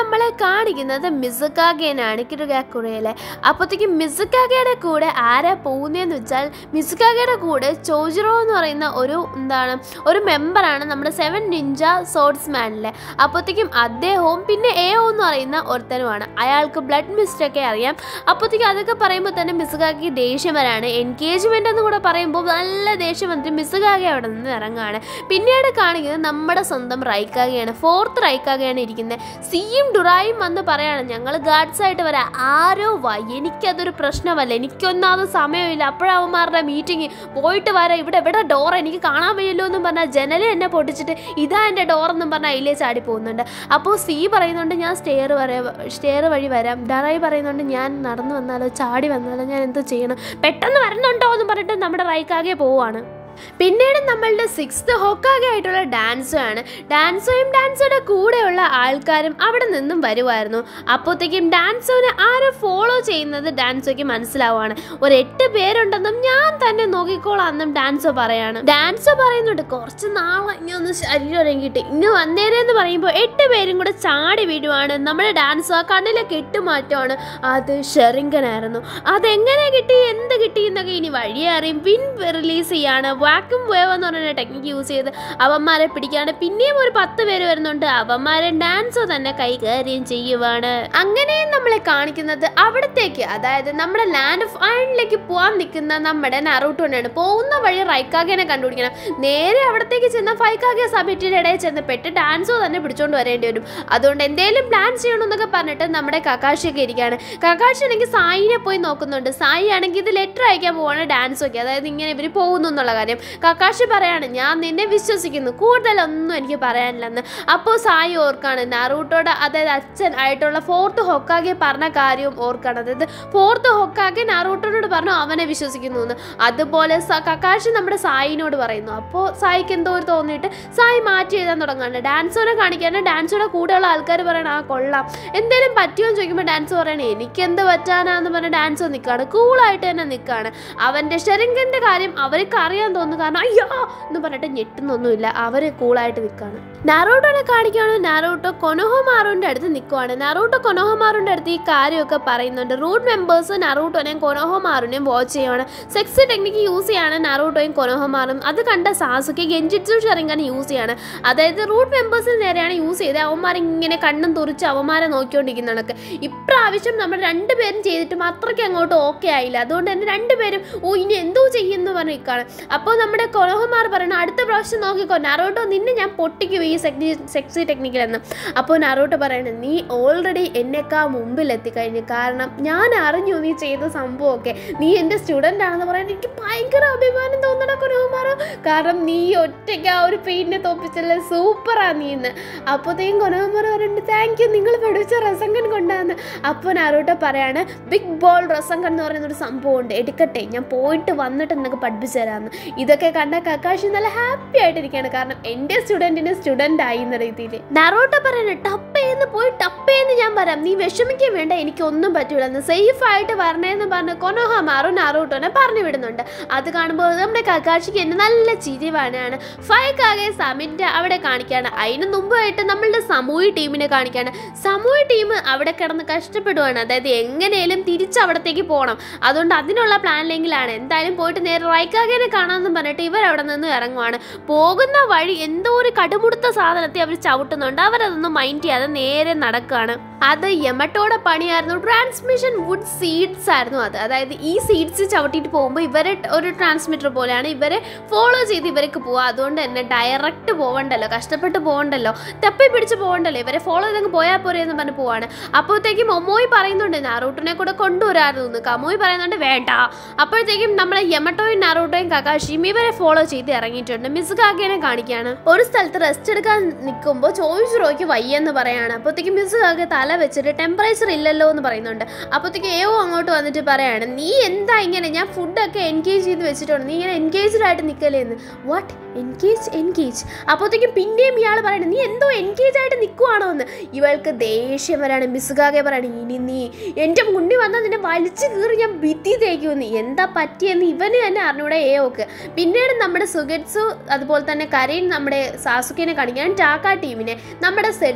നമ്മളെ കാണിക്കുന്നത് മിസുക്കാഗേനാണ് കിരുകാക്കുറയിലെ അപ്പോഴത്തേക്കും മിസുക്കാഗയുടെ കൂടെ ആരാ പോകുന്നതെന്ന് വെച്ചാൽ മിസുക്കാഗയുടെ കൂടെ ചോജിറോ എന്ന് പറയുന്ന ഒരു എന്താണ് ഒരു മെമ്പറാണ് നമ്മുടെ സെവൻ നിഞ്ച സോഡ്സ് മാനിലെ അപ്പോഴത്തേക്കും അദ്ദേഹവും പിന്നെ എയോ എന്ന് പറയുന്ന ഒരുത്തനുമാണ് അയാൾക്ക് ബ്ലഡ് മിസ്റ്റ് ഒക്കെ അറിയാം അപ്പോഴത്തേക്കും അതൊക്കെ പറയുമ്പോൾ തന്നെ മിസുകാക്കി ദേഷ്യം വരാണ് എൻഗേജ്മെൻ്റ് എന്ന് കൂടെ പറയുമ്പോൾ നല്ല ദേഷ്യം വന്നിട്ട് മിസുകാകെ അവിടെ നിന്ന് ഇറങ്ങുകയാണ് പിന്നീട് കാണിക്കുന്നത് നമ്മുടെ സ്വന്തം റൈക്കാകയാണ് ഫോർത്ത് റൈക്കാകയാണ് ഇരിക്കുന്നത് സിയും ഡുറായും വന്ന് പറയാണ് ഞങ്ങൾ ഗാർഡ്സ് ആയിട്ട് വരാം ആരോ വാ എനിക്കതൊരു പ്രശ്നമല്ല എനിക്കൊന്നാമത് സമയമില്ല അപ്പോഴവന്മാരുടെ മീറ്റിംഗ് പോയിട്ട് വരാം ഇവിടെ ഇവിടെ ഡോർ എനിക്ക് കാണാൻ വയ്യല്ലോ എന്നും പറഞ്ഞാൽ ജനൽ എന്നെ പൊട്ടിച്ചിട്ട് ഇതാ എൻ്റെ ഡോർ എന്നും പറഞ്ഞാൽ അതിലേ ചാടി പോകുന്നുണ്ട് അപ്പോൾ സി പറയുന്നുണ്ട് ഞാൻ സ്റ്റെയർ വരാം സ്റ്റെയർ വഴി വരാം ഡറായി പറയുന്നുണ്ട് ഞാൻ നടന്നു വന്നാലോ ചാടി വന്നാലോ ഞാൻ എന്ത് ചെയ്യണം പെട്ടെന്ന് വരുന്നുണ്ടോ എന്ന് പറഞ്ഞിട്ട് നമ്മുടെ റൈക്കാകെ പോവാണ് പിന്നീട് നമ്മളുടെ സിക്സ്ത് ഹൊക്കാകെ ആയിട്ടുള്ള ഡാൻസോ ആണ് ഡാൻസോയും ഡാൻസോയുടെ കൂടെയുള്ള ആൾക്കാരും അവിടെ നിന്നും വരുമായിരുന്നു അപ്പോഴത്തേക്കും ഡാൻസോനെ ആരോ ഫോളോ ചെയ്യുന്നത് ഡാൻസോയ്ക്ക് മനസ്സിലാവുകയാണ് ഒരു എട്ട് പേരുണ്ടെന്നും ഞാൻ തന്നെ നോക്കിക്കോളാന്നും ഡാൻസോ പറയാണ് ഡാൻസോ പറയുന്നുണ്ട് കുറച്ച് നാളെ ഇനി ഒന്ന് ശരീരം ഇറങ്ങിയിട്ട് ഇങ്ങ് വന്നേരെന്ന് പറയുമ്പോൾ എട്ട് പേരും കൂടെ ചാടി വീഴുവാണ് നമ്മുടെ ഡാൻസോ ആ കണ്ണിലെ കെട്ടുമാറ്റമാണ് അത് ഷെറിങ്കനായിരുന്നു അതെങ്ങനെ കിട്ടി എന്ത് കിട്ടി എന്നൊക്കെ ഇനി വഴിയെ അറിയും വിൻ റിലീസ് ചെയ്യാണ് വാക്യൂം വേവ് എന്ന് പറയുന്ന ടെക്നിക്ക് യൂസ് ചെയ്ത് അവന്മാരെ പിടിക്കാണ്ട് പിന്നെയും ഒരു പത്ത് പേര് വരുന്നുണ്ട് അവന്മാരെ ഡാൻസോ തന്നെ കൈകാര്യം ചെയ്യുവാണ് അങ്ങനെ നമ്മളെ കാണിക്കുന്നത് അവിടത്തേക്ക് അതായത് നമ്മുടെ ലാൻഡ് ഓഫ് അയണിലേക്ക് പോകാൻ നിൽക്കുന്ന നമ്മുടെ നറൂട്ടോനാണ് പോകുന്ന വഴി റൈക്കാഗേനെ കണ്ടുപിടിക്കണം നേരെ അവിടത്തേക്ക് ചെന്ന ഫൈക്കാഗെ സമിറ്റിയുടെ ഇടയിൽ ചെന്ന് പെട്ട് ഡാൻസോ തന്നെ പിടിച്ചോണ്ട് വരേണ്ടി വരും അതുകൊണ്ട് എന്തെങ്കിലും പ്ലാൻ ചെയ്യണമെന്നൊക്കെ പറഞ്ഞിട്ട് നമ്മുടെ കക്കാഷിയൊക്കെ ഇരിക്കുകയാണ് കക്കാഷി ആണെങ്കിൽ സായിനെ പോയി നോക്കുന്നുണ്ട് സായി ആണെങ്കിൽ ഇത് ലെറ്റർ അയക്കാൻ പോവാണ് ഡാൻസൊക്കെ അതായത് ഇങ്ങനെ ഇവർ പോകുന്നു എന്നുള്ള കാര്യം കക്കാഷി പറയാണ് ഞാൻ നിന്നെ വിശ്വസിക്കുന്നു കൂടുതലൊന്നും എനിക്ക് പറയാനില്ലെന്ന് അപ്പോൾ സായി ഓർക്കാണ് നാറൂട്ടോടെ അതായത് അച്ഛൻ ആയിട്ടുള്ള ഫോർത്ത് ഹൊക്കാകെ പറഞ്ഞ കാര്യവും ഓർക്കാണ് അതായത് ഫോർത്ത് ഹൊക്കാകെ നാറൂട്ടോനോട് പറഞ്ഞു അവനെ വിശ്വസിക്കുന്നു എന്ന് അതുപോലെ സ- കക്കാഷി നമ്മുടെ സായിനോട് പറയുന്നു അപ്പോൾ സായിക്ക് എന്തോ ഒരു തോന്നിയിട്ട് സായി മാറ്റി എഴുതാൻ തുടങ്ങാണ് ഡാൻസോനെ കാണിക്കാണ് ഡാൻസോടെ കൂടെയുള്ള ആൾക്കാർ പറയണം ആ കൊള്ളാം എന്തേലും പറ്റുമോ എന്ന് ചോദിക്കുമ്പോൾ ഡാൻസ് പറയണേ എനിക്ക് എന്ത് പറ്റാനാന്ന് പറഞ്ഞ ഡാൻസോ നിൽക്കുകയാണ് കൂളായിട്ട് തന്നെ നിൽക്കുകയാണ് അവൻ്റെ ഷെറിങ്കൻ്റെ കാര്യം അവർക്ക് അറിയാൻ തോന്നുന്നു കാരണം അയ്യോ എന്ന് പറഞ്ഞിട്ട് ഞെട്ടുന്നൊന്നുമില്ല അവർ കൂളായിട്ട് നിൽക്കുകയാണ് നാറോട്ടോനെ കാണിക്കുകയാണ് നാറോട്ടോ കൊനോഹമാറുവിൻ്റെ അടുത്ത് നിൽക്കുവാണ് നാറോട്ടോ കൊനോഹമാറുവിൻ്റെ അടുത്ത് ഈ കാര്യമൊക്കെ പറയുന്നുണ്ട് റൂട്ട് മെമ്പേഴ്സ് നറൂട്ടോനെയും കൊനോഹമാറിനെയും വാച്ച് ചെയ്യുവാണ് സെക്സ് ടെക്നിക്ക് യൂസ് ചെയ്യാണ് നറൂട്ടോയും കൊനോഹമാറും അത് കണ്ട സാസുക്ക് ഗെഞ്ചിറ്റ്സു ഷെറിങ്കൻ യൂസ് ചെയ്യാണ് അതായത് റൂട്ട് മെമ്പേഴ്സിന് നേരെയാണ് യൂസ് ചെയ്തത് അവന്മാർ ഇങ്ങനെ കണ്ണും തുറിച്ച് അവന്മാരെ നോക്കിക്കൊണ്ടിരിക്കുന്നതൊക്കെ ഇപ്രാവശ്യം നമ്മൾ രണ്ടുപേരും ചെയ്തിട്ടും അത്രയ്ക്ക് അങ്ങോട്ട് ഓക്കെ ആയില്ല അതുകൊണ്ട് തന്നെ രണ്ടുപേരും ഓ ഇനി എന്തോ ചെയ്യുന്നു പറഞ്ഞ് നിൽക്കുകയാണ് അപ്പോൾ നമ്മുടെ കൊനോഹമാർ പറയണം അടുത്ത പ്രാവശ്യം നോക്കിക്കോ നറോട്ടോ നിന്നെ ഞാൻ പൊട്ടിക്കും ഈ സെക്നി സെക്സി ടെക്നിക്കിലെന്ന് അപ്പോൾ നറോട്ടോ പറയണം നീ ഓൾറെഡി എന്നെക്കാ മുമ്പിൽ എത്തിക്കഴിഞ്ഞു കാരണം ഞാൻ അറിഞ്ഞു നീ ചെയ്ത സംഭവമൊക്കെ നീ എൻ്റെ സ്റ്റുഡൻ്റ് ആണെന്ന് പറയാൻ എനിക്ക് ഭയങ്കര അഭിമാനം തോന്നണ കൊനോഹമാറോ കാരണം നീ ഒറ്റയ്ക്ക് ആ ഒരു പെയിൻറ്റിനെ തോപ്പിച്ചല്ലേ സൂപ്പറാ നീ എന്ന് അപ്പോഴത്തേക്കും കൊനോഹമാർ പറയുന്നുണ്ട് താങ്ക് യു നിങ്ങൾ പഠിച്ച റസങ്കൻ കൊണ്ടാന്ന് അപ്പോൾ നാരോട്ടോ പറയാണ് ബിഗ് ബോൾ റസങ്കൻ എന്ന് പറയുന്ന ഒരു സംഭവമുണ്ട് എടുക്കട്ടെ ഞാൻ പോയിട്ട് വന്നിട്ട് നിനക്ക് പഠിപ്പിച്ചു തരാമെന്ന് ഇതൊക്കെ കണ്ട കക്കാശി നല്ല ഹാപ്പി ആയിട്ടിരിക്കുകയാണ് കാരണം എൻ്റെ സ്റ്റുഡൻറ്റിന് സ്റ്റുഡൻ്റ് ആയി എന്ന രീതിയിൽ നറോട്ടോ പറയണ ടപ്പേന്ന് പോയി ടപ്പേന്ന് ഞാൻ വരാം നീ വിഷമിക്കാൻ വേണ്ട എനിക്കൊന്നും പറ്റൂല എന്ന് സേഫ് ആയിട്ട് വരണേന്ന് പറഞ്ഞ് കൊനോഹമാറു നാറൂട്ടോനെ പറഞ്ഞു വിടുന്നുണ്ട് അത് കാണുമ്പോൾ നമ്മുടെ കക്കാശിക്ക് എന്നെ നല്ല ചിരിവാനാണ് ഫൈക്കാകെ സമിറ്റ് അവിടെ കാണിക്കാണ് അതിന് മുമ്പായിട്ട് നമ്മളുടെ സമൂഹ ടീമിനെ കാണിക്കാണ് സമൂഹ ടീം അവിടെ കിടന്ന് കഷ്ടപ്പെടുവാണ് അതായത് എങ്ങനെയും തിരിച്ച് അവിടത്തേക്ക് പോകണം അതുകൊണ്ട് അതിനുള്ള പ്ലാനിലെങ്കിലാണ് എന്തായാലും പോയിട്ട് നേരെ റൈക്കാകേനെ കാണാമെന്ന് പറഞ്ഞിട്ട് ഇവർ അവിടെ നിന്ന് ഇറങ്ങുവാണ് പോകുന്ന വഴി എന്തോ ഒരു കടുമുടുത്ത സാധനത്തെ അവർ ചവിട്ടുന്നുണ്ട് അവരതൊന്നും മൈൻഡ് ചെയ്യാതെ നേരെ നടക്കുകയാണ് അത് യമട്ടോടെ പണിയായിരുന്നു ട്രാൻസ്മിഷൻ വുഡ് സീഡ്സ് ആയിരുന്നു അത് അതായത് ഈ സീഡ്സ് ചവിട്ടിയിട്ട് പോകുമ്പോൾ ഇവരെ ഒരു ട്രാൻസ്മിറ്റർ പോലെയാണ് ഇവരെ ഫോളോ ചെയ്ത് ഇവർക്ക് പോവുക അതുകൊണ്ട് തന്നെ ഡയറക്റ്റ് പോകണ്ടല്ലോ കഷ്ടപ്പെട്ട് പോകണ്ടല്ലോ തപ്പി പിടിച്ച് പോകണ്ടല്ലോ ഇവരെ ഫോളോ ചെയ്തങ്ങ് പോയാൽ പോരെ എന്ന് പറഞ്ഞ് പോവാണ് അപ്പോഴത്തേക്കും മൊമ്മോയി പറയുന്നുണ്ട് നാറൂട്ടിനെ കൂടെ കൊണ്ടുവരായിരുന്നു എന്ന് കമോയി പറയുന്നുണ്ട് വേണ്ട അപ്പോഴത്തേക്കും നമ്മളെ യമട്ടോയും നാറൂട്ടോയും കകാഷിയും ഇവരെ ഫോളോ ചെയ്ത് ഇറങ്ങിയിട്ടുണ്ട് മിസ് കാക്കേനെ കാണിക്കുകയാണ് ഒരു സ്ഥലത്ത് റെസ്റ്റ് എടുക്കാൻ നിൽക്കുമ്പോൾ ചോദിച്ചുറോയ്ക്ക് വയ്യെന്ന് പറയാണ് അപ്പോഴത്തേക്കും മിസ് കാക്ക തല വെച്ചിട്ട് ടെമ്പറേച്ചർ ഇല്ലല്ലോ എന്ന് പറയുന്നുണ്ട് അപ്പോഴത്തേക്കും ഏവോ അങ്ങോട്ട് വന്നിട്ട് പറയാണ് നീ എന്താ ഇങ്ങനെ ഞാൻ ഫുഡൊക്കെ എൻഗേജ് ചെയ്ത് വെച്ചിട്ടുണ്ട് നീ ഇങ്ങനെ എൻഗേജ്ഡ് ആയിട്ട് നിൽക്കല്ലേ എന്ന് വാട്ട് എൻഗേജ് എൻഗേജ് അപ്പോഴത്തേക്കും പിന്നെയും ഇയാൾ പറയണം നീ എന്തോ എൻഗേജ് ആയിട്ട് നിൽക്കുവാണോ എന്ന് ഇവൾക്ക് ദേഷ്യം വരാണ് മിസ്സുകാകെ പറയണം ഇനി നീ എൻ്റെ മുന്നിൽ വന്നാൽ നിന്നെ വലിച്ചു കീറി ഞാൻ ഭിത്തി തേക്കുമെന്ന് എന്താ പറ്റിയെന്ന് ഇവന് തന്നെ അറിഞ്ഞൂടെ ഏ ഓക്ക് പിന്നീട് നമ്മുടെ സുഗറ്റ്സു അതുപോലെ തന്നെ കരയും നമ്മുടെ സാസുക്കിനെ കാണിക്കാൻ ടാക്ക ടീമിനെ നമ്മുടെ സെറ്റ്സു എവിടെ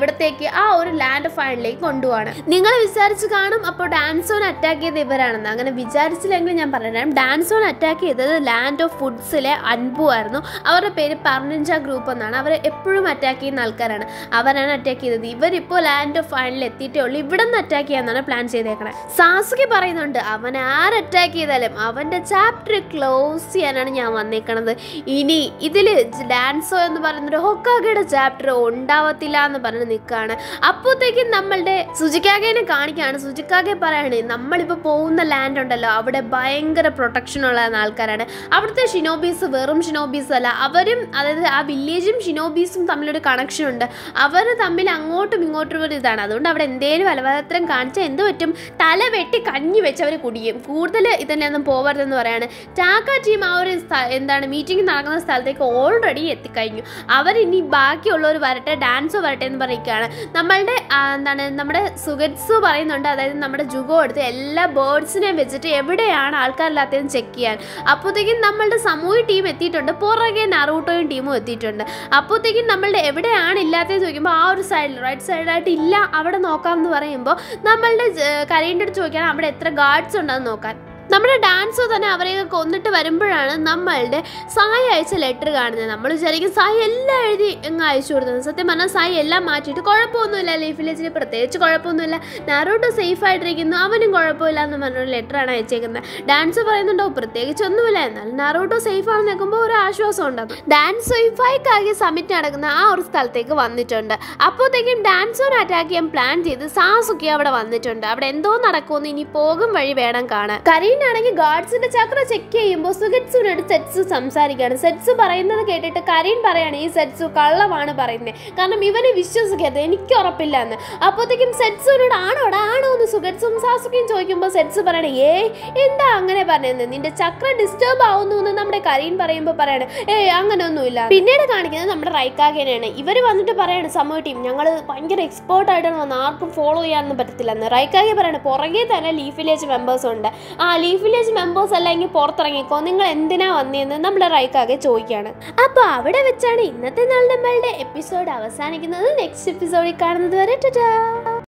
എവിടത്തേക്ക് ആ ഒരു ലാൻഡ് ഓഫ് ഫൈനലിലേക്ക് കൊണ്ടുപോവാണ് നിങ്ങൾ വിചാരിച്ച് കാണും അപ്പോൾ ഡാൻസോൺ അറ്റാക്ക് ചെയ്ത് ഇവരാണെന്ന് അങ്ങനെ വിചാരിച്ചില്ലെങ്കിൽ ഞാൻ പറഞ്ഞുതരാം ഡാൻസോൺ അറ്റാക്ക് ചെയ്തത് ലാൻഡ് ഓഫ് ഫുഡ്സിലെ അൻപു ആയിരുന്നു അവരുടെ പേര് പർണിഞ്ച ഗ്രൂപ്പ് എന്നാണ് അവർ എപ്പോഴും അറ്റാക്ക് ചെയ്യുന്ന ആൾക്കാരാണ് അവരാണ് അറ്റാക്ക് ചെയ്തത് ഇവരിപ്പോൾ ലാൻഡ് ഓഫ് ഫൈനലിൽ എത്തിയിട്ടേ ഉള്ളൂ ഇവിടെ നിന്ന് അറ്റാക്ക് ചെയ്യാന്നാണ് പ്ലാൻ ചെയ്തേക്കണേ സാസുകി പറയുന്നുണ്ട് അവൻ ആര് അറ്റാക്ക് ചെയ്താലും അവൻ്റെ ചാപ്റ്റർ ക്ലോസ് ചെയ്യാനാണ് ഞാൻ വന്നേക്കണത് ഇനി ഇതിൽ ഡാൻസോ എന്ന് പറയുന്നൊരു ഹൊക്കാഗയുടെ ചാപ്റ്റർ ഉണ്ടാവത്തില്ല എന്ന് പറഞ്ഞ് നിൽക്കുകയാണ് അപ്പോഴത്തേക്കും നമ്മളുടെ സുജിക്കാഗേനെ കാണിക്കുകയാണ് സുജിക്കാഗെ പറയാണ് നമ്മളിപ്പോൾ പോകുന്ന ലാൻഡ് ഉണ്ടല്ലോ അവിടെ ഭയങ്കര പ്രൊട്ടക്ഷൻ ഉള്ള ആൾക്കാരാണ് അവിടുത്തെ ഷിനോബീസ് വെറും ഷിനോബീസ് അല്ല അവരും അതായത് ആ വില്ലേജും ഷിനോബീസും തമ്മിലൊരു കണക്ഷൻ ഉണ്ട് അവർ തമ്മിൽ അങ്ങോട്ടും ഇങ്ങോട്ടും ഒരു ഇതാണ് അതുകൊണ്ട് അവിടെ എന്തേലും ബലവത്രം കാണിച്ചാൽ എന്ത് പറ്റും തല വെട്ടി കഞ്ഞി വെച്ച് അവർ കുടിക്കും കൂടുതൽ ഇതിനൊന്നും പോകരുതെന്ന് പറയാണ് ടാക്ക ടീം ആ ഒരു സ്ഥ- എന്താണ് മീറ്റിംഗ് നടക്കുന്ന സ്ഥലത്തേക്ക് ഓൾറെഡി എത്തിക്കഴിഞ്ഞു അവരിനി ബാക്കിയുള്ളവർ വരട്ടെ ഡാൻസോ വരട്ടെ എന്ന് പറയുകയാണ് നമ്മളുടെ ആ, എന്താണ് നമ്മുടെ സുഗറ്റ്സു പറയുന്നുണ്ട് അതായത് നമ്മുടെ ജുഗോ എടുത്ത് എല്ലാ ബേർഡ്സിനെയും വെച്ചിട്ട് എവിടെയാണ് ആൾക്കാരില്ലാത്തതെന്ന് ചെക്ക് ചെയ്യാൻ അപ്പോഴത്തേക്കും നമ്മളുടെ സമൂഹ ടീം എത്തിയിട്ടുണ്ട് പുറകെ നറൂട്ടോയും ടീമും എത്തിയിട്ടുണ്ട് അപ്പോഴത്തേക്കും നമ്മളുടെ എവിടെയാണ് ഇല്ലാത്തതെന്ന് ചോദിക്കുമ്പോൾ ആ ഒരു സൈഡിൽ റൈറ്റ് സൈഡായിട്ട് ഇല്ല അവിടെ നോക്കാം എന്ന് പറയുമ്പോൾ നമ്മളുടെ കരയിൻ്റെ അടുത്ത് ചോദിക്കാൻ അവിടെ എത്ര ഗാർഡ്സ് ഉണ്ടെന്ന് നോക്കാൻ നമ്മുടെ ഡാൻസോ തന്നെ അവരെയൊക്കെ കൊന്നിട്ട് വരുമ്പോഴാണ് നമ്മളുടെ സായി അയച്ച ലെറ്റർ കാണുന്നത് നമ്മൾ വിചാരിക്കും സായി എല്ലാം എഴുതി അങ്ങ് അയച്ചു കൊടുത്തത് സത്യം പറഞ്ഞാൽ സായി എല്ലാം മാറ്റിയിട്ട് കുഴപ്പമൊന്നുമില്ല ലീഫ് വില്ലേജിൽ പ്രത്യേകിച്ച് കുഴപ്പമൊന്നുമില്ല നാരോട്ടോ സേഫ് ആയിട്ടിരിക്കുന്നു അവനും കുഴപ്പമില്ല എന്ന് പറഞ്ഞൊരു ലെറ്ററാണ് അയച്ചേക്കുന്നത് ഡാൻസ് പറയുന്നുണ്ടോ പ്രത്യേകിച്ച് ഒന്നുമില്ല എന്നാൽ നാരോട്ടോ സേഫ് ആണെന്ന് നിൽക്കുമ്പോൾ ഒരു ആശ്വാസം ഉണ്ടാകും ഡാൻസ് സേഫായിക്കാകെ സമിറ്റ് നടക്കുന്ന ആ ഒരു സ്ഥലത്തേക്ക് വന്നിട്ടുണ്ട് അപ്പോഴത്തേക്കും ഡാൻസോനെ അറ്റാക്ക് ചെയ്യാൻ പ്ലാൻ ചെയ്ത് സാസുക്കി അവിടെ വന്നിട്ടുണ്ട് അവിടെ എന്തോ നടക്കുമെന്ന് ഇനി പോകും വഴി വേണം കാണാൻ കരീനാണെങ്കിൽ ഗാർഡ്സിന്റെ ചക്ര ചെക്ക് ചെയ്യുമ്പോൾ സുഗറ്റ്സുനോട് സെറ്റ്സു സംസാരിക്കുകയാണ് സെറ്റ്സു പറയുന്നത് കേട്ടിട്ട് കരീൻ പറയാണ് ഈ സെറ്റ്സു കള്ളമാണ് പറയുന്നത് കാരണം ഇവനെ വിശ്വസിക്കരുത് എനിക്ക് ഉറപ്പില്ല എന്ന് അപ്പോഴത്തേക്കും സെറ്റ്സുവിനോട് ആണോടാ ആണോ എന്ന് സുഗറ്റ്സും സാസുക്കിയും ചോദിക്കുമ്പോൾ സെറ്റ്സു പറയണേ ഏ എന്താ അങ്ങനെ പറഞ്ഞത് നിന്റെ ചക്ര ഡിസ്റ്റർബ് ആവുന്നു എന്ന് നമ്മുടെ കരീൻ പറയുമ്പോൾ പറയണേ ഏ അങ്ങനെയൊന്നുമില്ല പിന്നീട് കാണിക്കുന്നത് നമ്മുടെ റൈക്കാഗേനെയാണ് ഇവർ വന്നിട്ട് പറയാണ് സമൂഹ ടീം ഞങ്ങൾ ഭയങ്കര എക്സ്പേർട്ട് ആയിട്ടാണ് വന്നത് ആർക്കും ഫോളോ ചെയ്യാനൊന്നും പറ്റത്തില്ലെന്ന് റൈക്കാഗെ പറയാണ് പുറകെ തന്നെ ലീഫ് വില്ലേജ് മെമ്പേഴ്സ് ഉണ്ട് ആ ലീഫ് വില്ലേജ് മെമ്പേഴ്സ് അല്ലെങ്കിൽ പുറത്തിറങ്ങിക്കോ നിങ്ങൾ എന്തിനാ വന്നതെന്ന് നമ്മുടെ റൈക്കാകെ ചോദിക്കുകയാണ് അപ്പോൾ അവിടെ വെച്ചാണ് ഇന്നത്തെ നാൾ നമ്മളുടെ എപ്പിസോഡ് അവസാനിക്കുന്നത് നെക്സ്റ്റ് എപ്പിസോഡിൽ കാണുന്നത് വരെ ടാറ്റാ